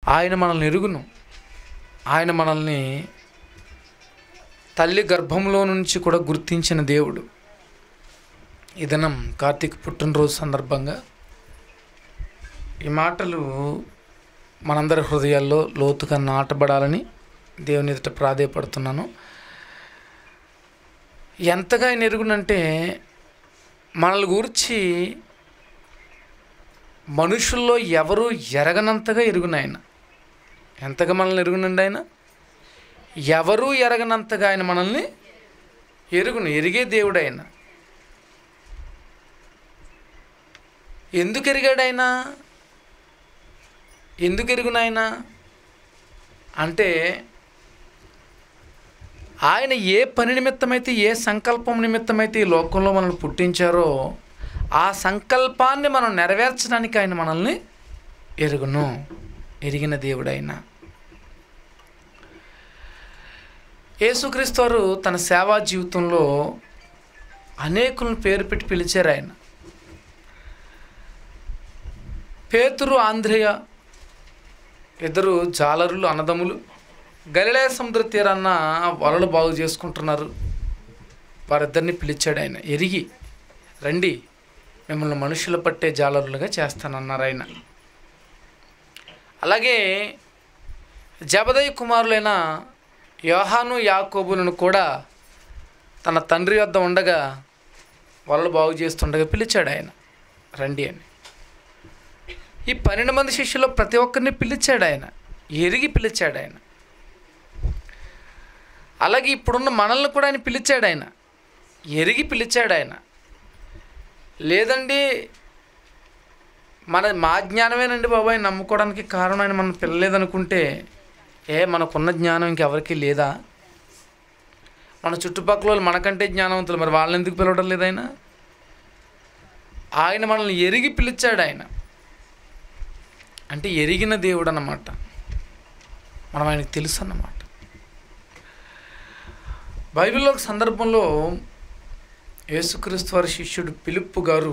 ఆయన మనల్ని ఎరుగును ఆయన మనల్ని తల్లి గర్భంలో నుంచి కూడా గుర్తించిన దేవుడు ఈ దినం కార్తీక్ పుట్టినరోజు సందర్భంగా ఈ మాటలు మనందరి హృదయాల్లో లోతుగా నాటబడాలని దేవుని ఎదుట ప్రాధేయపడుతున్నాను ఎంతగా ఆయన ఎరుగునంటే మనల్ని గురించి మనుషుల్లో ఎవరు ఎరగనంతగా ఎరుగునాయన ఎంతగా మనల్ని ఎరుగునండి ఆయన ఎవరూ ఎరగనంతగా ఆయన మనల్ని ఎరుగును ఎరిగే దేవుడు ఆయన ఎందుకు ఎరిగాడు ఆయన ఎందుకు ఎరుగునాయన అంటే ఆయన ఏ పని నిమిత్తమైతే ఏ సంకల్పం నిమిత్తమైతే ఈ లోకంలో మనల్ని పుట్టించారో ఆ సంకల్పాన్ని మనం నెరవేర్చడానికి ఆయన మనల్ని ఎరుగును ఎరిగిన దేవుడు ఆయన యేసుక్రీస్తు వారు తన సేవా జీవితంలో అనేకులను పేరు పెట్టి పిలిచారు ఆయన పేతురు ఆంధ్రేయ ఇద్దరు జాలరులు అన్నదమ్ములు గలిలయ సముద్ర తీరాన్న వలలు బాగు చేసుకుంటున్నారు వారిద్దరిని పిలిచాడు ఆయన ఎరిగి రండి మిమ్మల్ని మనుషులు పట్టే జాలరులుగా చేస్తానన్నారు ఆయన అలాగే జబదయ్య కుమారులైన యోహాను యాకోబులను కూడా తన తండ్రి వద్ద ఉండగా వలలు బాగు చేస్తుండగా పిలిచాడు ఆయన రండి అని ఈ పన్నెండు మంది శిష్యులు ప్రతి ఒక్కరిని పిలిచాడు ఆయన ఎరిగి పిలిచాడు ఆయన అలాగే ఇప్పుడున్న మనల్ని కూడా ఆయన పిలిచాడు ఆయన ఎరిగి పిలిచాడు ఆయన లేదండి మన మా జ్ఞానమేనండి బాబాయ్ నమ్ముకోవడానికి కారణం ఆయన మనం పిల్లలేదనుకుంటే ఏ మనకున్న జ్ఞానం ఇంకెవరికి లేదా మన చుట్టుపక్కల వాళ్ళు మనకంటే జ్ఞానవంతులు మరి వాళ్ళని ఎందుకు పిలవడం లేదు ఆయన ఆయన మనల్ని ఎరిగి పిలిచాడు ఆయన అంటే ఎరిగిన దేవుడు అన్నమాట మనం ఆయనకు తెలుసు అన్నమాట బైబిల్లో ఒక సందర్భంలో యేసుక్రీస్తు వారి శిష్యుడు పిలుపు గారు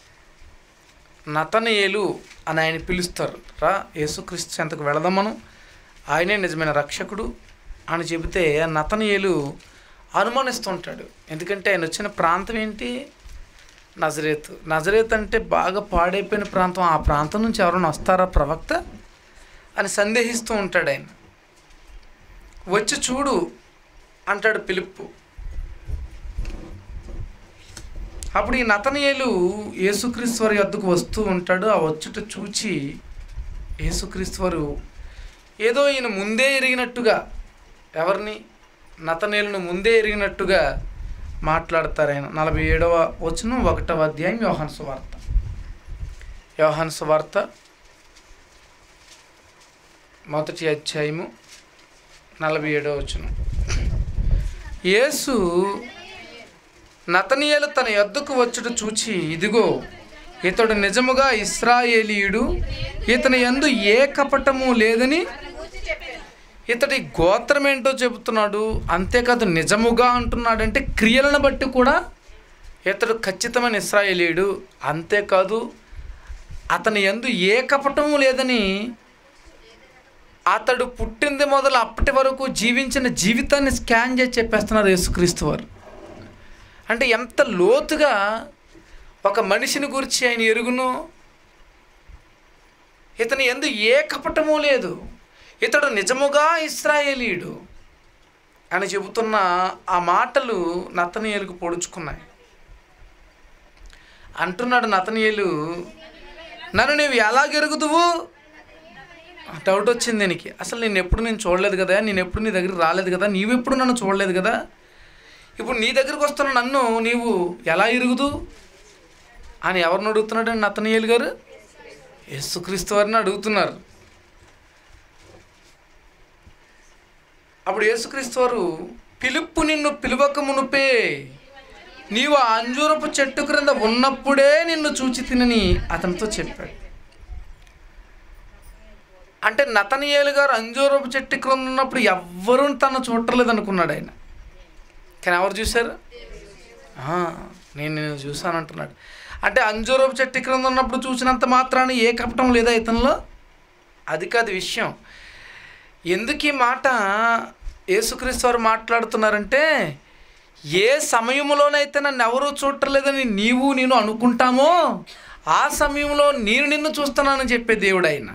నతనయేలు అని ఆయన పిలుస్తారు రా యేసుక్రీస్తు చెంతకు వెళదాం మనం ఆయనే నిజమైన రక్షకుడు అని చెబితే నతనయేలు అనుమానిస్తుంటాడు ఎందుకంటే ఆయన వచ్చిన ప్రాంతం ఏంటి నజరేత్ నజరేత్ అంటే బాగా పాడైపోయిన ప్రాంతం ఆ ప్రాంతం నుంచి ఎవరైనా వస్తారా ప్రవక్త అని సందేహిస్తూ ఉంటాడు ఆయన వచ్చి చూడు అంటాడు పిలుపు అప్పుడు ఈ నతనయేలు యేసుక్రీస్తు వారి వద్దకు వస్తూ ఉంటాడు ఆ వచ్చుట చూచి యేసుక్రీస్తు వారు ఏదో ఈయన ముందే ఎరిగినట్టుగా ఎవరిని నతనేలును ముందే ఎరిగినట్టుగా మాట్లాడతారు ఆయన నలభై ఏడవ వచనం ఒకటవ అధ్యాయం యోహాన్ సువార్త యోహాన్ సువార్త మొదటి అధ్యాయము నలభై ఏడవ వచనం యేసు నతనియేలు తన యొద్దకు వచ్చుట చూచి ఇదిగో ఇతడు నిజముగా ఇస్రాయేలీయుడు ఇతని యందు ఏ కపటము లేదని ఇతడి గోత్రం ఏంటో చెబుతున్నాడు అంతేకాదు నిజముగా అంటున్నాడంటే క్రియలను బట్టి కూడా ఇతడు ఖచ్చితమైన ఇస్రాయేలీయుడు అంతేకాదు అతని యందు ఏ కపటము లేదని అతడు పుట్టింది మొదలు అప్పటి వరకు జీవించిన జీవితాన్ని స్కాన్ చేసి చెప్పేస్తున్నారు యేసుక్రీస్తు వారు అంటే ఎంత లోతుగా ఒక మనిషిని గురించి ఆయన ఎరుగును ఇతని ఎందు ఏ కపటము లేదు ఇతడు నిజముగా ఇస్రాయేలీయుడు అని చెబుతున్న ఆ మాటలు నతనీయులకు పొడుచుకున్నాయి అంటున్నాడు నతనీయులు నన్ను నీవు ఎలాగెరుగుదువు డౌట్ వచ్చింది దీనికి అసలు నేను ఎప్పుడు నేను చూడలేదు కదా నేను ఎప్పుడు నీ దగ్గరికి రాలేదు కదా నీవెప్పుడు నన్ను చూడలేదు కదా ఇప్పుడు నీ దగ్గరికి వస్తున్న నన్ను నీవు ఎలా ఇరుగుదు అని ఎవరిని అడుగుతున్నాడు నతనీయులు గారు యేసుక్రీస్తు వారిని అడుగుతున్నారు అప్పుడు యేసుక్రీస్తు వారు పిలుపు నిన్ను పిలువక మునుపే నీవు ఆ అంజూరపు చెట్టు క్రింద ఉన్నప్పుడే నిన్ను చూచి తినని అతనితో చెప్పాడు అంటే నతనియేలు గారు అంజూరపు చెట్టు క్రింద ఉన్నప్పుడు ఎవ్వరూ తను చూడలేదు అనుకున్నాడు ఆయన కానీ ఎవరు చూశారు ఆ, నేను నేను చూశాను అంటున్నాడు అంటే అంజూరపు చెట్టు క్రింద ఉన్నప్పుడు చూసినంత మాత్రాన ఏ కపటం లేదా ఇతనిలో అది కాదు విషయం ఎందుకు ఈ మాట యేసుక్రీస్తు వారు మాట్లాడుతున్నారంటే ఏ సమయంలోనైతే నన్ను ఎవరూ చూడలేదని నీవు నేను అనుకుంటామో ఆ సమయంలో నేను నిన్ను చూస్తున్నానని చెప్పే దేవుడు ఆయన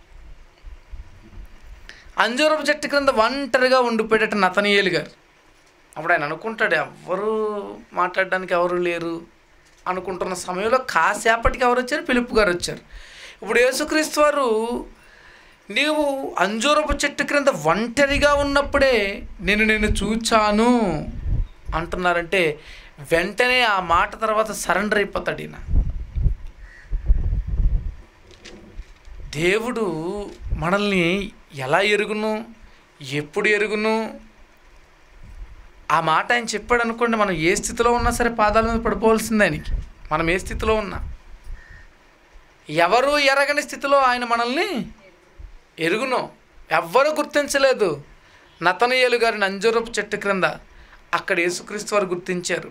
అంజూరపు చెట్టు క్రింద ఒంటరిగా ఉండిపోయేట నతనీయులు గారు అప్పుడు ఆయన అనుకుంటాడు ఎవరు మాట్లాడడానికి ఎవరు లేరు అనుకుంటున్న సమయంలో కాసేపటికి ఎవరు వచ్చారు పిలుపు గారు వచ్చారు ఇప్పుడు యేసుక్రీస్తు వారు నీవు అంజూరపు చెట్టు క్రింద ఒంటరిగా ఉన్నప్పుడే నేను నేను చూచాను అంటున్నారంటే వెంటనే ఆ మాట తర్వాత సరెండర్ అయిపోతాడు ఈయన దేవుడు మనల్ని ఎలా ఎరుగును ఎప్పుడు ఎరుగును ఆ మాట ఆయన చెప్పాడు అనుకోండి మనం ఏ స్థితిలో ఉన్నా సరే పాదాల మీద పడిపోవాల్సిందే ఆయనకి మనం ఏ స్థితిలో ఉన్నా ఎవరు ఎరగని స్థితిలో ఆయన మనల్ని ఎరుగును ఎవ్వరూ గుర్తించలేదు నతనయేలు గారిని అంజూరపు చెట్టు క్రింద అక్కడ యేసుక్రీస్తు వారు గుర్తించారు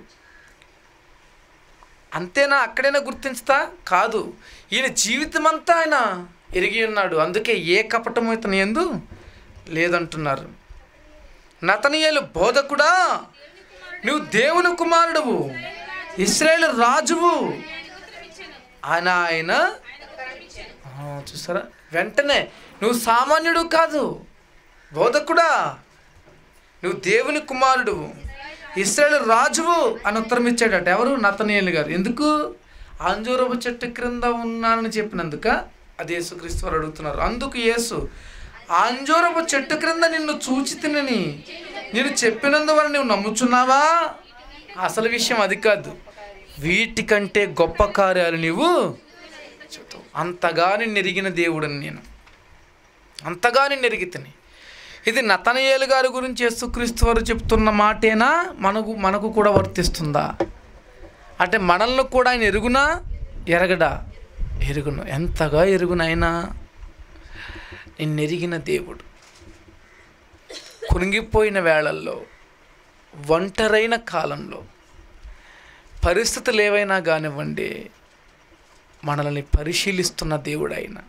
అంతేనా అక్కడైనా గుర్తించుతా కాదు ఈయన జీవితం అంతా ఆయన ఎరిగి ఉన్నాడు అందుకే ఏ కపటము ఇతని ఎందు లేదంటున్నారు నతనీయులు బోధకుడా నువ్వు దేవుని కుమారుడువు ఇస్రాయేల్ రాజువు ఆయన ఆయన ఆ, చూసారా వెంటనే నువ్వు సామాన్యుడు కాదు బోధకుడా నువ్వు దేవుని కుమారుడు ఇస్రాయేల్ రాజువు అని ఉత్తరం ఇచ్చాడట ఎవరు నతనీయులు గారు ఎందుకు అంజూరపు చెట్టు క్రింద ఉన్నానని చెప్పినందుక అది యేసుక్రీస్తు వారు అడుగుతున్నారు అందుకు యేసు "ఆ అంజూరపు చెట్టు క్రింద నిన్ను చూచి తినని నేను చెప్పినందువల్ల నువ్వు నమ్ముచున్నావా అసలు విషయం అది కాదు వీటికంటే గొప్ప కార్యాలు నీవు చెప్తావు అంతగా నిన్ను ఎరిగిన దేవుడని నేను అంతగా నిన్ను ఎరిగితని ఇది నతనయేలు గారి గురించి యేసుక్రీస్తు వారు చెప్తున్న మాటేనా మనకు మనకు కూడా వర్తిస్తుందా అంటే మనల్ని కూడా ఆయన ఎరుగునా ఎరగడా ఎరుగును ఎంతగా ఎరుగునైనా నిన్ను ఎరిగిన దేవుడు కునిగిపోయిన వేళల్లో ఒంటరైన కాలంలో పరిస్థితులు ఏవైనా కానివ్వండి మనల్ని పరిశీలిస్తున్న దేవుడు ఆయన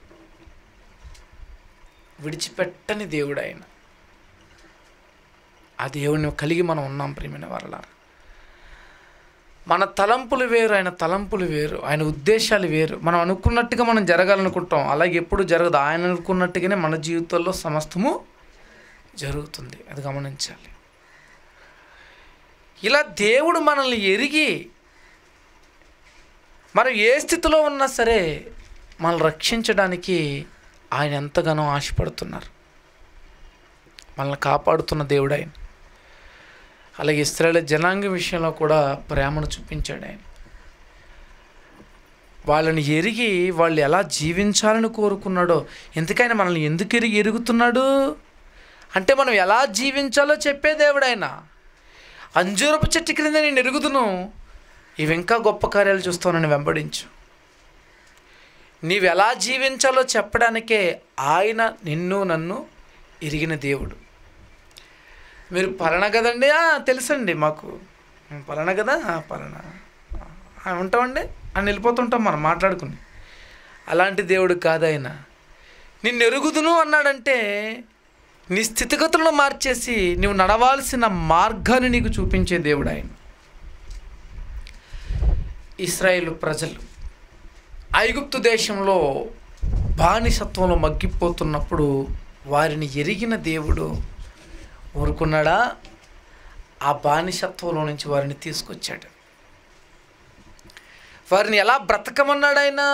విడిచిపెట్టని దేవుడు ఆయన ఆ దేవుడిని కలిగి మనం ఉన్నాం ప్రేమిన వరల మన తలంపులు వేరు ఆయన తలంపులు వేరు ఆయన ఉద్దేశాలు వేరు మనం అనుకున్నట్టుగా మనం జరగాలనుకుంటాం అలాగే ఎప్పుడు జరగదు ఆయన అనుకున్నట్టుగానే మన జీవితంలో సమస్తము జరుగుతుంది అది గమనించాలి ఇలా దేవుడు మనల్ని ఎరిగి మనం ఏ స్థితిలో ఉన్నా సరే మనల్ని రక్షించడానికి ఆయన ఎంతగానో ఆశపడుతున్నారు మనల్ని కాపాడుతున్న దేవుడు ఆయన అలాగే ఇస్రాయేల్ జనాంగ విషయంలో కూడా ప్రేమను చూపించాడు ఆయన వాళ్ళని ఎరిగి వాళ్ళు ఎలా జీవించాలని కోరుకున్నాడో ఎందుకైనా మనల్ని ఎందుకు ఎరిగి ఎరుగుతున్నాడు అంటే మనం ఎలా జీవించాలో చెప్పే దేవుడు ఆయన అంజూరపు చెట్టు క్రింద నేను ఎరుగుదును ఇవి ఇంకా గొప్ప కార్యాలు చూస్తానని వెంబడించు నీవు ఎలా జీవించాలో చెప్పడానికే ఆయన నిన్ను నన్ను ఎరిగిన దేవుడు మీరు పలానా కదండి "ఆ, తెలుసండి మాకు "మేము పలానా కదా "ఆ, పలానా "ఆ, ఉంటామండి అని వెళ్ళిపోతుంటాం మనం మాట్లాడుకుని అలాంటి దేవుడు కాదు ఆయన నిన్ను ఎరుగుదును అన్నాడంటే నీ స్థితిగతులను మార్చేసి నువ్వు నడవాల్సిన మార్గాన్ని నీకు చూపించే దేవుడు ఆయన ఇస్రాయేల్ ప్రజలు ఐగుప్తు దేశంలో బానిసత్వంలో మగ్గిపోతున్నప్పుడు వారిని ఎరిగిన దేవుడు ఊరుకున్నాడా ఆ బానిసత్వంలో నుంచి వారిని తీసుకొచ్చాడు వారిని ఎలా బ్రతకమన్నాడు ఆయన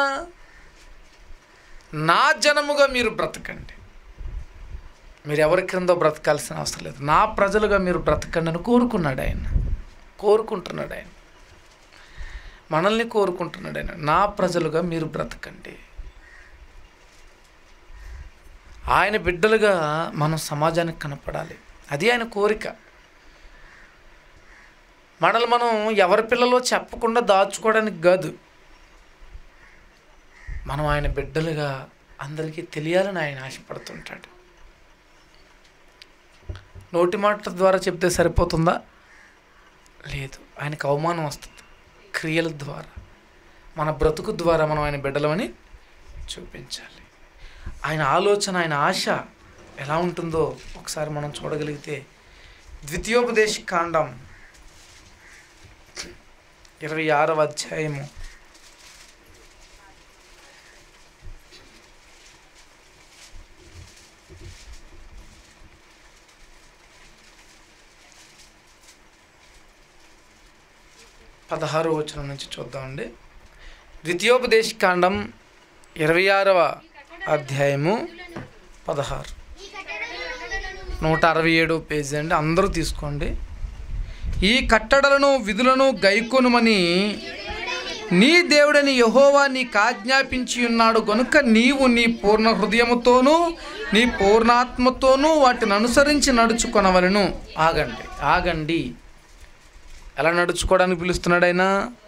నా జనముగా మీరు బ్రతకండి మీరు ఎవరి క్రిందో బ్రతకాల్సిన అవసరం లేదు నా ప్రజలుగా మీరు బ్రతకండి అని కోరుకున్నాడు ఆయన కోరుకుంటున్నాడు ఆయన మనల్ని కోరుకుంటున్నాడు ఆయన నా ప్రజలుగా మీరు బ్రతకండి ఆయన బిడ్డలుగా మనం సమాజానికి కనపడాలి అది ఆయన కోరిక మనల్ని మనం ఎవరి పిల్లలో చెప్పకుండా దాచుకోవడానికి కాదు మనం ఆయన బిడ్డలుగా అందరికీ తెలియాలని ఆయన ఆశపడుతుంటాడు నోటి మాట ద్వారా చెప్తే సరిపోతుందా లేదు ఆయనకు అవమానం వస్తుంది క్రియల ద్వారా మన బ్రతుకు ద్వారా మనం ఆయన బిడ్డలమని చూపించాలి ఆయన ఆలోచన ఆయన ఆశ ఎలా ఉంటుందో ఒకసారి మనం చూడగలిగితే ద్వితీయోపదేశ కాండం ఇరవై ఆరవ అధ్యాయము పదహారు వచనం నుంచి చూద్దామండి ద్వితీయోపదేశ కాండం ఇరవై ఆరవ అధ్యాయము పదహారు నూట అరవై ఏడు పేజీ అండి అందరూ తీసుకోండి ఈ కట్టడలను విధులను గైకొనుమని నీ దేవుడని యహోవా నీకు ఆజ్ఞాపించి ఉన్నాడు గనుక నీవు నీ పూర్ణ హృదయముతోనూ నీ పూర్ణాత్మతోనూ వాటిని అనుసరించి నడుచుకొనవలను ఆగండి ఆగండి ఎలా నడుచుకోవడానికి పిలుస్తున్నాడు ఆయన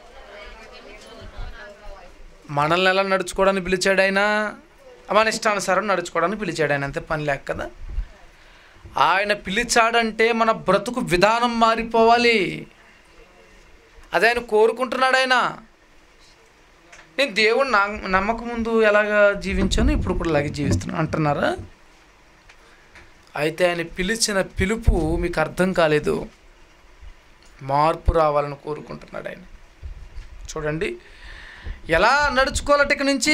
మనల్ని ఎలా నడుచుకోవడానికి పిలిచాడు ఆయన మన ఇష్టానుసారం నడుచుకోవడానికి పిలిచాడు ఆయన అంతే పని లేక కదా ఆయన పిలిచాడంటే మన బ్రతుకు విధానం మారిపోవాలి అదే ఆయన కోరుకుంటున్నాడు ఆయన నేను దేవుడు నా నమ్మకం ముందు ఎలాగా జీవించాను ఇప్పుడు కూడా అలాగే జీవిస్తున్నాను అంటున్నారా అయితే ఆయన పిలిచిన పిలుపు మీకు అర్థం కాలేదు మార్పు రావాలని కోరుకుంటున్నాడు ఆయన చూడండి ఎలా నడుచుకోవాలట ఇక నుంచి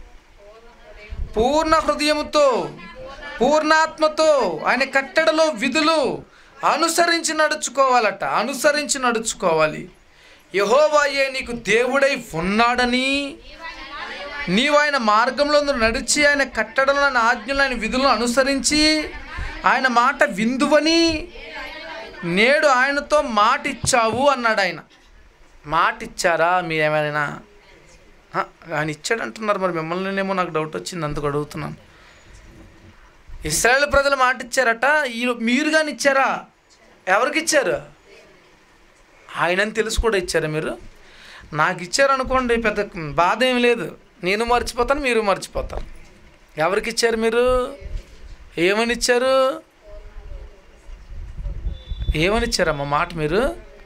పూర్ణ హృదయముతో పూర్ణాత్మతో ఆయన కట్టడలో విధులు అనుసరించి నడుచుకోవాలట అనుసరించి నడుచుకోవాలి యహోవాయే నీకు దేవుడై ఉన్నాడని నీవు ఆయన మార్గంలో నడిచి ఆయన కట్టడలను ఆయన ఆజ్ఞలు ఆయన విధులను అనుసరించి ఆయన మాట విందువని నేడు ఆయనతో మాట ఇచ్చావు అన్నాడు ఆయన మాట ఇచ్చారా మీరు ఏమైనా ఆ, ఆయన ఇచ్చాడు అంటున్నారు మరి మిమ్మల్నినేమో నాకు డౌట్ వచ్చింది అందుకు అడుగుతున్నాను ఇస్రాయేల్ ప్రజలు మాట ఇచ్చారట ఈ మీరు కానీ ఇచ్చారా ఎవరికి ఇచ్చారు ఆయనని తెలుసు కూడా ఇచ్చారా మీరు నాకు ఇచ్చారనుకోండి పెద్ద బాధ ఏం లేదు నేను మర్చిపోతాను మీరు మర్చిపోతారు ఎవరికి ఇచ్చారు మీరు ఏమని ఇచ్చారు ఏమని ఇచ్చారమ్మా మాట మీరు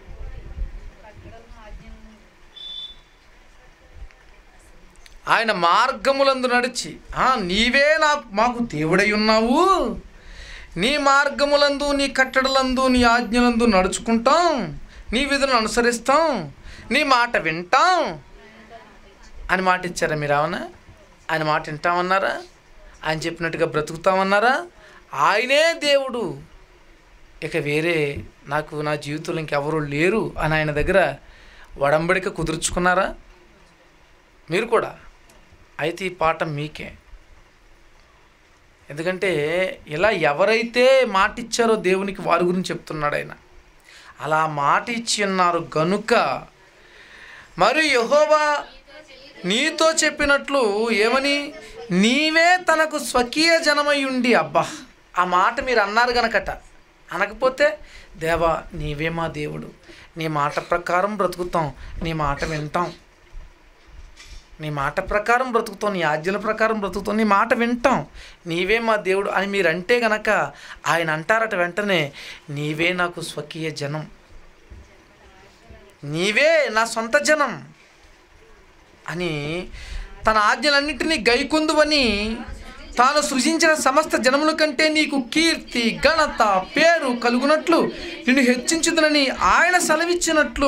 ఆయన మార్గములందు నడిచి "ఆ, నీవే నాకు మాకు దేవుడై ఉన్నావు నీ మార్గములందు నీ కట్టడలందు నీ ఆజ్ఞలందు నడుచుకుంటాం నీ విధులను అనుసరిస్తాం నీ మాట వింటాం అని మాట ఇచ్చారా మీరు అవునా ఆయన మాట వింటామన్నారా ఆయన చెప్పినట్టుగా బ్రతుకుతామన్నారా ఆయనే దేవుడు ఇక వేరే నాకు నా జీవితంలో ఇంకెవరూ లేరు అని ఆయన దగ్గర వడంబడిక కుదుర్చుకున్నారా మీరు కూడా అయితే ఈ పాట మీకే ఎందుకంటే ఇలా ఎవరైతే మాట ఇచ్చారో దేవునికి వారి గురించి చెప్తున్నాడు ఆయన అలా మాట ఇచ్చి ఉన్నారు గనుక మరి యహోవా నీతో చెప్పినట్లు ఏమని నీవే తనకు స్వకీయ జనమై ఉండి అబ్బా ఆ మాట మీరు అన్నారు గనకట అనకపోతే దేవా నీవే మా దేవుడు నీ మాట ప్రకారం బ్రతుకుతాం నీ మాట వింటాం నీ మాట ప్రకారం బ్రతుకుతాం నీ ఆజ్ఞల ప్రకారం బ్రతుకుతాం నీ మాట వింటాం నీవే మా దేవుడు అని మీరు అంటే గనక ఆయన అంటారట వెంటనే నీవే నాకు స్వకీయ జనం నీవే నా సొంత జనం అని తన ఆజ్ఞలన్నింటినీ గైకొందువని తాను సృజించిన సమస్త జనముల కంటే నీకు కీర్తి ఘనత పేరు కలుగునట్లు నిన్ను హెచ్చించుదనని ఆయన సెలవిచ్చినట్లు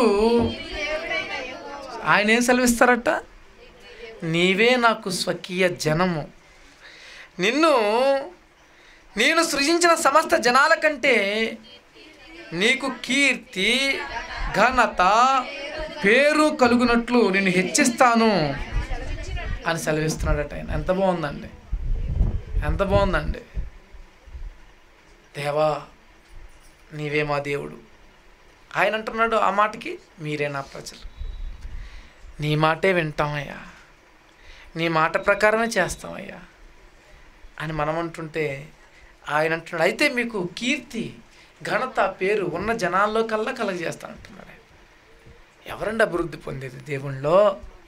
ఆయన ఏం సెలవిస్తారట నీవే నాకు స్వకీయ జనము నిన్ను నేను సృజించిన సమస్త జనాల కంటే నీకు కీర్తి ఘనత పేరు కలుగునట్లు నేను హెచ్చిస్తాను అని సెలవిస్తున్నాడట ఆయన ఎంత బాగుందండి ఎంత బాగుందండి దేవా నీవే మా దేవుడు ఆయన అంటున్నాడు ఆ మాటకి మీరే నా ప్రజలు నీ మాటే వింటామయ్యా నీ మాట ప్రకారమే చేస్తామయ్యా అని మనం అంటుంటే ఆయన అంటున్నాడు అయితే మీకు కీర్తి ఘనత పేరు ఉన్న జనాల్లో కల్లా కలగజేస్తానంటున్నాడు ఆయన ఎవరండి అభివృద్ధి పొందేది దేవుణ్ణిలో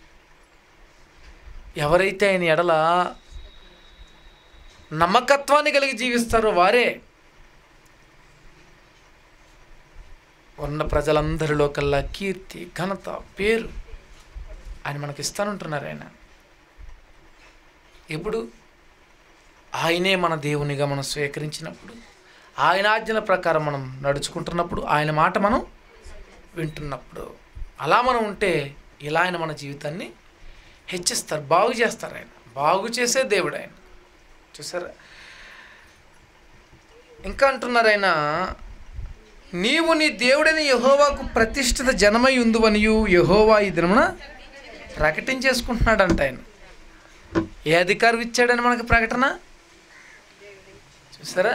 ఎవరైతే ఆయన ఎడల నమ్మకత్వాన్ని కలిగి జీవిస్తారో వారే ఉన్న ప్రజలందరిలో కల్లా కీర్తి ఘనత పేరు ఆయన మనకి ఇస్తానంటున్నారు ఆయన ఎప్పుడు ఆయనే మన దేవునిగా మనం స్వీకరించినప్పుడు ఆయన ఆజ్ఞల ప్రకారం మనం నడుచుకుంటున్నప్పుడు ఆయన మాట మనం వింటున్నప్పుడు అలా మనం ఉంటే ఇలా ఆయన మన జీవితాన్ని హెచ్చిస్తారు బాగు చేస్తారు ఆయన బాగు చేసే దేవుడు ఆయన చూసారా ఇంకా అంటున్నారు ఆయన నీవు నీ దేవుడని యహోవాకు ప్రతిష్ఠిత జనమై ఉందువనియు యహోవా ఈ దినమున ప్రకటించేసుకుంటున్నాడంట ఆయన ఏ అధికారం ఇచ్చాడని మనకి ప్రకటన చూసారా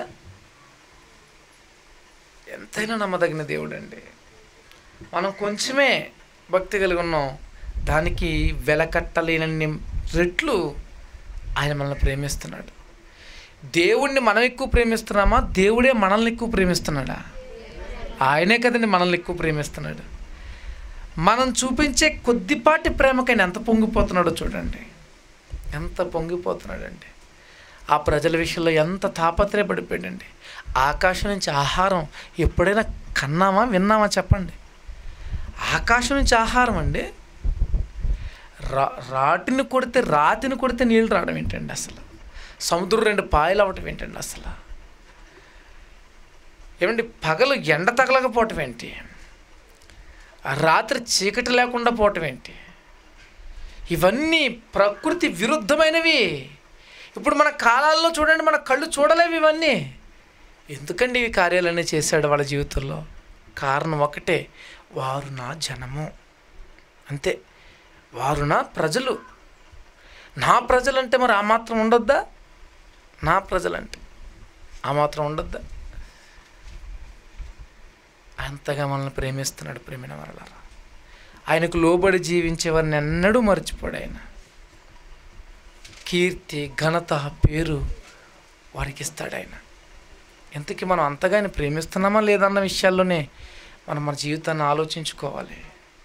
ఎంతైనా నమ్మదగిన దేవుడు అండి మనం కొంచెమే భక్తి కలిగి ఉన్నాం దానికి వెలకట్టలేనన్ని రెట్లు ఆయన మనల్ని ప్రేమిస్తున్నాడు దేవుణ్ణి మనం ఎక్కువ ప్రేమిస్తున్నామా దేవుడే మనల్ని ఎక్కువ ప్రేమిస్తున్నాడా ఆయనే కదండి మనల్ని ఎక్కువ ప్రేమిస్తున్నాడు మనం చూపించే కొద్దిపాటి ప్రేమకైనా ఎంత పొంగిపోతున్నాడో చూడండి ఎంత పొంగిపోతున్నాడండి ఆ ప్రజల విషయంలో ఎంత తాపత్రయపడిపోయాడండి ఆకాశం నుంచి ఆహారం ఎప్పుడైనా కన్నామా విన్నామా చెప్పండి ఆకాశం నుంచి ఆహారం అండి రా రాటిని కొడితే రాతిని కొడితే నీళ్ళు రావడం ఏంటండి అసలు సముద్రం రెండు పాయలు అవ్వటం ఏంటండి అసలు ఏమండి పగలు ఎండ తగలకపోవటం ఏంటి ఆ రాత్రి చీకటి లేకుండా పోవటం ఏంటి ఇవన్నీ ప్రకృతి విరుద్ధమైనవి ఇప్పుడు మన కాలాల్లో చూడండి మన కళ్ళు చూడలేవు ఇవన్నీ ఎందుకండి ఈ కార్యాలన్నీ చేశాడు వాళ్ళ జీవితంలో కారణం ఒకటే వారు నా జనము అంతే వారు నా ప్రజలు నా ప్రజలంటే మరి ఆ మాత్రం ఉండొద్దా నా ప్రజలంటే ఆ మాత్రం ఉండొద్దా అంతగా మనల్ని ప్రేమిస్తున్నాడు ప్రేమిన వరలరా ఆయనకు లోబడి జీవించేవారిని ఎన్నడూ మర్చిపోడు ఆయన కీర్తి ఘనత పేరు వారికి ఇస్తాడు ఆయన ఇంతకీ మనం అంతగా ఆయన ప్రేమిస్తున్నామా లేదన్న విషయాల్లోనే మనం మన జీవితాన్ని ఆలోచించుకోవాలి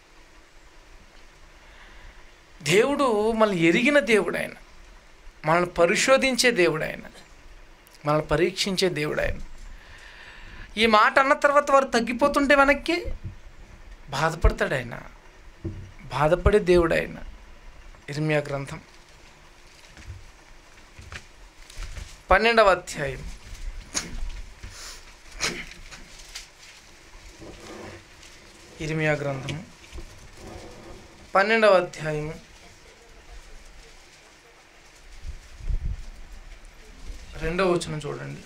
దేవుడు మనల్ని ఎరిగిన దేవుడు ఆయన మనల్ని పరిశోధించే దేవుడు ఆయన మనల్ని పరీక్షించే దేవుడు ఆయన ఈ మాట అన్న తర్వాత వారు తగ్గిపోతుంటే వెనక్కి బాధపడతాడు ఆయన బాధపడే దేవుడు ఆయన ఇర్మియా గ్రంథం పన్నెండవ అధ్యాయం ఇర్మియా గ్రంథము పన్నెండవ అధ్యాయము రెండవ వచనం చూడండి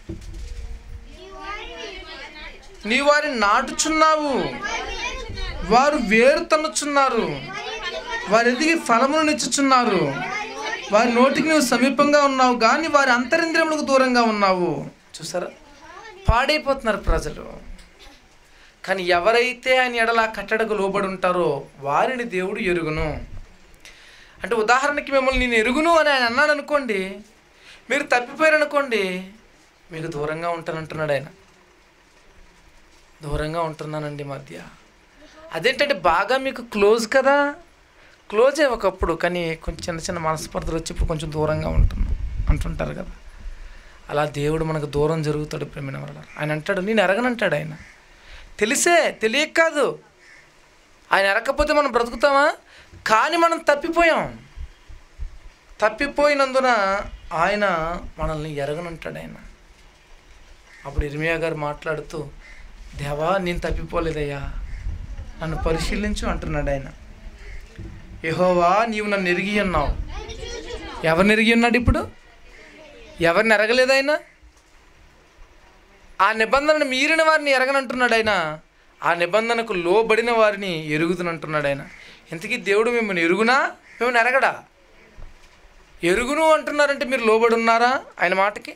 నీ వారిని నాటుచున్నావు వారు వేరు తన్నుచున్నారు వారు ఎదిగి ఫలమును నిచ్చుచున్నారు వారి నోటికి నువ్వు సమీపంగా ఉన్నావు కానీ వారి అంతరింద్రియములకు దూరంగా ఉన్నావు చూసారా పాడైపోతున్నారు ప్రజలు కానీ ఎవరైతే ఆయన ఎడల ఆ కట్టడకు లోబడి ఉంటారో వారిని దేవుడు ఎరుగును అంటే ఉదాహరణకి మిమ్మల్ని నేను ఎరుగును అని ఆయన అన్నాడు అనుకోండి మీరు తప్పిపోయారు అనుకోండి మీకు దూరంగా ఉంటానంటున్నాడు ఆయన దూరంగా ఉంటున్నానండి ఈ మధ్య అదేంటంటే బాగా మీకు క్లోజ్ కదా క్లోజే ఒకప్పుడు కానీ కొంచెం చిన్న చిన్న మనస్పర్ధలు వచ్చి ఇప్పుడు కొంచెం దూరంగా ఉంటున్నాం అంటుంటారు కదా అలా దేవుడు మనకు దూరం జరుగుతాడు ప్రేమిన వల్ల ఆయన అంటాడు నేను ఎరగనంటాడు ఆయన తెలిసే తెలియక కాదు ఆయన ఎరగకపోతే మనం బ్రతుకుతామా కానీ మనం తప్పిపోయాం తప్పిపోయినందున ఆయన మనల్ని ఎరగనంటాడు ఆయన అప్పుడు ఇర్మియా గారు మాట్లాడుతూ దేవా నేను తప్పిపోలేదయ్యా నన్ను పరిశీలించు అంటున్నాడు ఆయన యహోవా నీవు నన్ను ఎరిగి ఉన్నావు ఎవరిని ఎరిగి ఉన్నాడు ఇప్పుడు ఎవరిని ఎరగలేదు ఆయన ఆ నిబంధనను మీరిన వారిని ఎరగనంటున్నాడు ఆయన ఆ నిబంధనకు లోబడిన వారిని ఎరుగుతునంటున్నాడు ఆయన ఇంతకీ దేవుడు మిమ్మల్ని ఎరుగునా మిమ్మల్ని ఎరగడా ఎరుగును అంటున్నారంటే మీరు లోబడి ఉన్నారా ఆయన మాటకి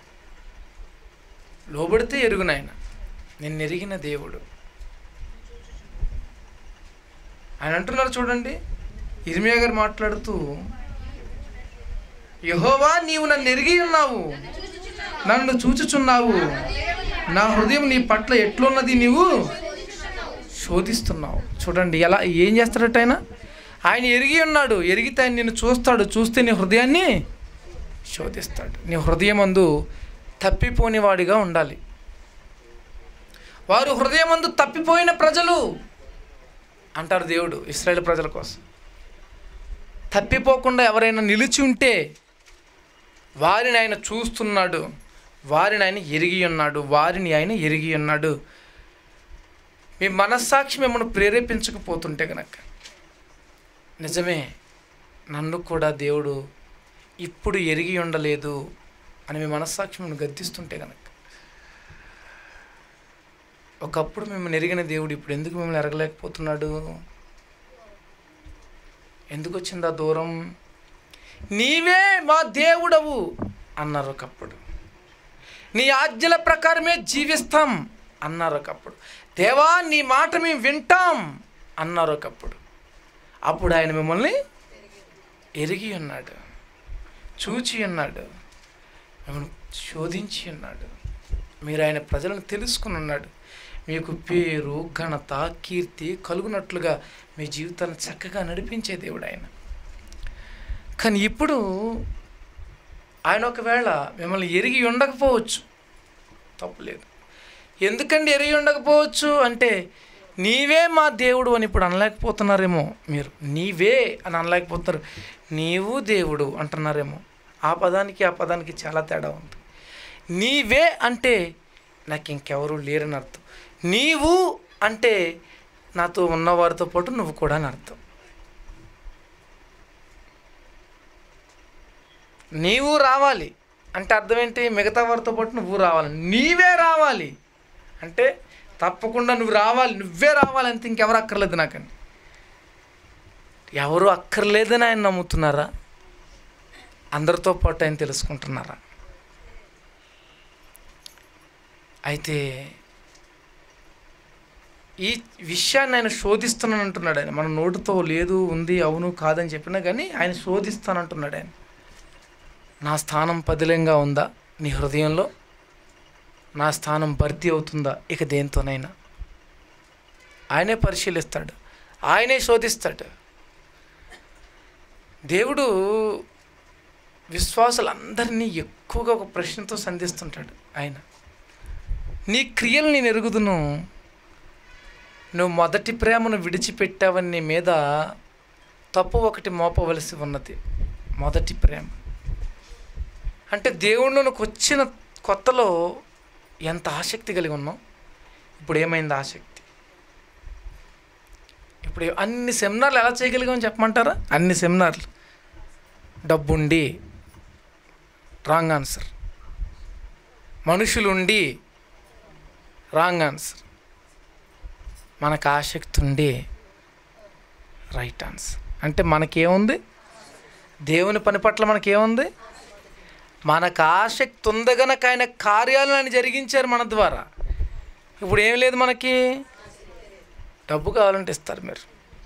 లోబడితే ఎరుగును ఆయన నిన్ను ఎరిగిన దేవుడు ఆయన అంటున్నారు చూడండి ఇర్మియా గారు మాట్లాడుతూ యహోవా నీవు నన్ను ఎరిగి ఉన్నావు నన్ను చూచుచున్నావు నా హృదయం నీ పట్ల ఎట్లున్నది నీవు శోధిస్తున్నావు చూడండి ఎలా ఏం చేస్తాడట ఆయన ఆయన ఎరిగి ఉన్నాడు ఎరిగితే ఆయన నిన్ను చూస్తాడు చూస్తే నీ హృదయాన్ని శోధిస్తాడు నీ హృదయమందు తప్పిపోని వాడిగా ఉండాలి వారు హృదయమందు తప్పిపోయిన ప్రజలు అంటారు దేవుడు ఇస్రాయేల్ ప్రజల కోసం తప్పిపోకుండా ఎవరైనా నిలిచి ఉంటే వారిని ఆయన చూస్తున్నాడు వారిని ఆయన ఎరిగి ఉన్నాడు వారిని ఆయన ఎరిగి ఉన్నాడు మీ మనస్సాక్షి మిమ్మల్ని ప్రేరేపించకపోతుంటే కనుక నిజమే నన్ను కూడా దేవుడు ఇప్పుడు ఎరిగి ఉండలేదు అని మీ మనస్సాక్షి మిమ్మల్ని గద్దిస్తుంటే కనుక ఒకప్పుడు మిమ్మల్ని ఎరిగిన దేవుడు ఇప్పుడు ఎందుకు మిమ్మల్ని ఎరగలేకపోతున్నాడు ఎందుకు వచ్చింది ఆ దూరం నీవే మా దేవుడవు అన్నారు ఒకప్పుడు నీ ఆజ్ఞల ప్రకారమే జీవిస్తాం అన్నారు ఒకప్పుడు దేవా నీ మాట మేము వింటాం అన్నారు ఒకప్పుడు అప్పుడు ఆయన మిమ్మల్ని ఎరిగి ఉన్నాడు చూచి ఉన్నాడు మిమ్మల్ని శోధించి ఉన్నాడు మీరు ఆయన ప్రజలను తెలుసుకుని ఉన్నాడు మీకు పేరు ఘనత కీర్తి కలుగునట్లుగా మీ జీవితాన్ని చక్కగా నడిపించే దేవుడు ఆయన కానీ ఇప్పుడు ఆయన ఒకవేళ మిమ్మల్ని ఎరిగి ఉండకపోవచ్చు తప్పులేదు ఎందుకండి ఎరిగి ఉండకపోవచ్చు అంటే నీవే మా దేవుడు అని ఇప్పుడు అనలేకపోతున్నారేమో మీరు నీవే అని అనలేకపోతున్నారు నీవు దేవుడు అంటున్నారేమో ఆ పదానికి ఆ పదానికి చాలా తేడా ఉంది నీవే అంటే నాకు ఇంకెవరు లేరని అర్థం నీవు అంటే నాతో ఉన్నవారితో పాటు నువ్వు కూడా అని అర్థం నీవు రావాలి అంటే అర్థం ఏంటి మిగతా వారితో పాటు నువ్వు రావాలి నీవే రావాలి అంటే తప్పకుండా నువ్వు రావాలి నువ్వే రావాలి అంతే ఇంకెవరు అక్కర్లేదు నాకని ఎవరు అక్కర్లేదని ఆయన నమ్ముతున్నారా అందరితో పాటు ఆయన తెలుసుకుంటున్నారా అయితే ఈ విషయాన్ని ఆయన శోధిస్తున్నాను అంటున్నాడు ఆయన మన నోటితో లేదు ఉంది అవును కాదని చెప్పినా కానీ ఆయన శోధిస్తానంటున్నాడు ఆయన నా స్థానం పదిలంగా ఉందా నీ హృదయంలో నా స్థానం భర్తీ అవుతుందా ఇక దేంతోనైనా ఆయనే పరిశీలిస్తాడు ఆయనే శోధిస్తాడు దేవుడు విశ్వాసులందరినీ ఎక్కువగా ఒక ప్రశ్నతో సంధిస్తుంటాడు ఆయన నీ క్రియలు నేను ఎరుగుదును నువ్వు మొదటి ప్రేమను విడిచిపెట్టావని నీ మీద తప్పు ఒకటి మోపవలసి ఉన్నది మొదటి ప్రేమ అంటే దేవుళ్ళకి వచ్చిన కొత్తలో ఎంత ఆసక్తి కలిగి ఉన్నాం ఇప్పుడు ఏమైంది ఆసక్తి ఇప్పుడు అన్ని సెమినార్లు ఎలా చేయగలిగామని చెప్పమంటారా అన్ని సెమినార్లు డబ్బుండి రాంగ్ ఆన్సర్ మనుషులుండి రాంగ్ ఆన్సర్ మనకు ఆసక్తి ఉండి రైట్ ఆన్సర్ అంటే మనకేముంది దేవుని పని పట్ల మనకేముంది మనకు ఆసక్తి ఉంది గనక ఆయన కార్యాలను ఆయన జరిగించారు మన ద్వారా ఇప్పుడు ఏం లేదు మనకి డబ్బు కావాలంటే ఇస్తారు మీరు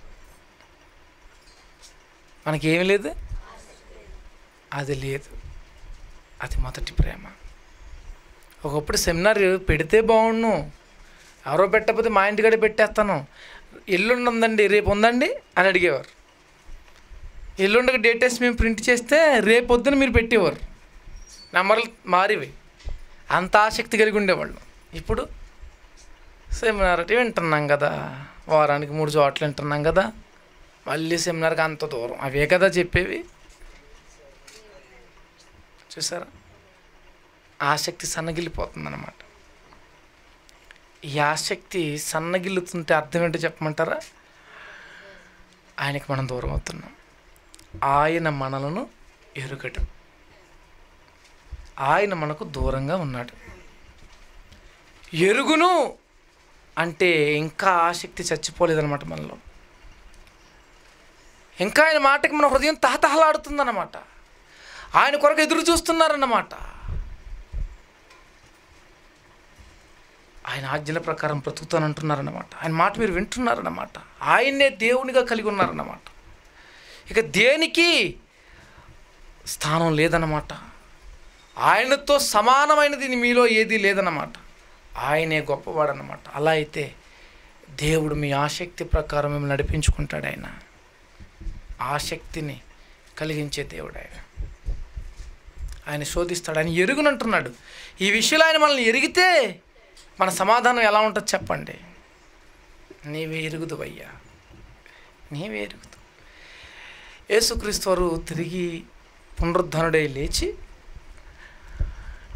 మనకి ఏమి లేదు అది లేదు అది మొదటి ప్రేమ ఒకప్పుడు సెమినార్ పెడితే బాగుండు ఎవరో పెట్టకపోతే మా ఇంటికాడే పెట్టేస్తాను ఎల్లుండి ఉందండి రేపు ఉందండి అని అడిగేవారు ఎల్లుండికి డేట్ వేసి మేము ప్రింట్ చేస్తే రేపు పొద్దున మీరు పెట్టేవారు నెంబర్లు మారివి అంత ఆసక్తి కలిగి ఉండేవాళ్ళు ఇప్పుడు సెమినార్ అంటే వింటున్నాం కదా వారానికి మూడు చోట్ల వింటున్నాం కదా మళ్ళీ సెమినార్కి అంత దూరం అవే కదా చెప్పేవి చూసారా ఆసక్తి సన్నగిల్లిపోతుంది అనమాట ఈ ఆసక్తి సన్నగిల్లుతుంటే అర్థం ఏంటో చెప్పమంటారా ఆయనకి మనం దూరం అవుతున్నాం ఆయన మనలను ఎరుగటం ఆయన మనకు దూరంగా ఉన్నాడు ఎరుగును అంటే ఇంకా ఆసక్తి చచ్చిపోలేదన్నమాట మనలో ఇంకా ఆయన మాటకి మన హృదయం తహతహలాడుతుందన్నమాట ఆయన కొరకు ఎదురు చూస్తున్నారన్నమాట ఆయన ఆజ్ఞల ప్రకారం బ్రతుకుతానంటున్నారన్నమాట ఆయన మాట మీరు వింటున్నారన్నమాట ఆయన్నే దేవునిగా కలిగి ఉన్నారన్నమాట ఇక దేనికి స్థానం లేదన్నమాట ఆయనతో సమానమైనది మీలో ఏది లేదన్నమాట ఆయనే గొప్పవాడన్నమాట అలా అయితే దేవుడు మీ ఆసక్తి ప్రకారం మిమ్మల్ని నడిపించుకుంటాడు ఆయన ఆసక్తిని కలిగించే దేవుడు ఆయన ఆయన శోధిస్తాడు ఆయన ఎరుగునంటున్నాడు ఈ విషయంలో ఆయన మనల్ని ఎరిగితే మన సమాధానం ఎలా ఉంటుంది చెప్పండి నీవే ఎరుగుదు అయ్యా నీవే ఎరుగుదు యేసుక్రీస్తు వారు తిరిగి పునరుద్ధరణుడై లేచి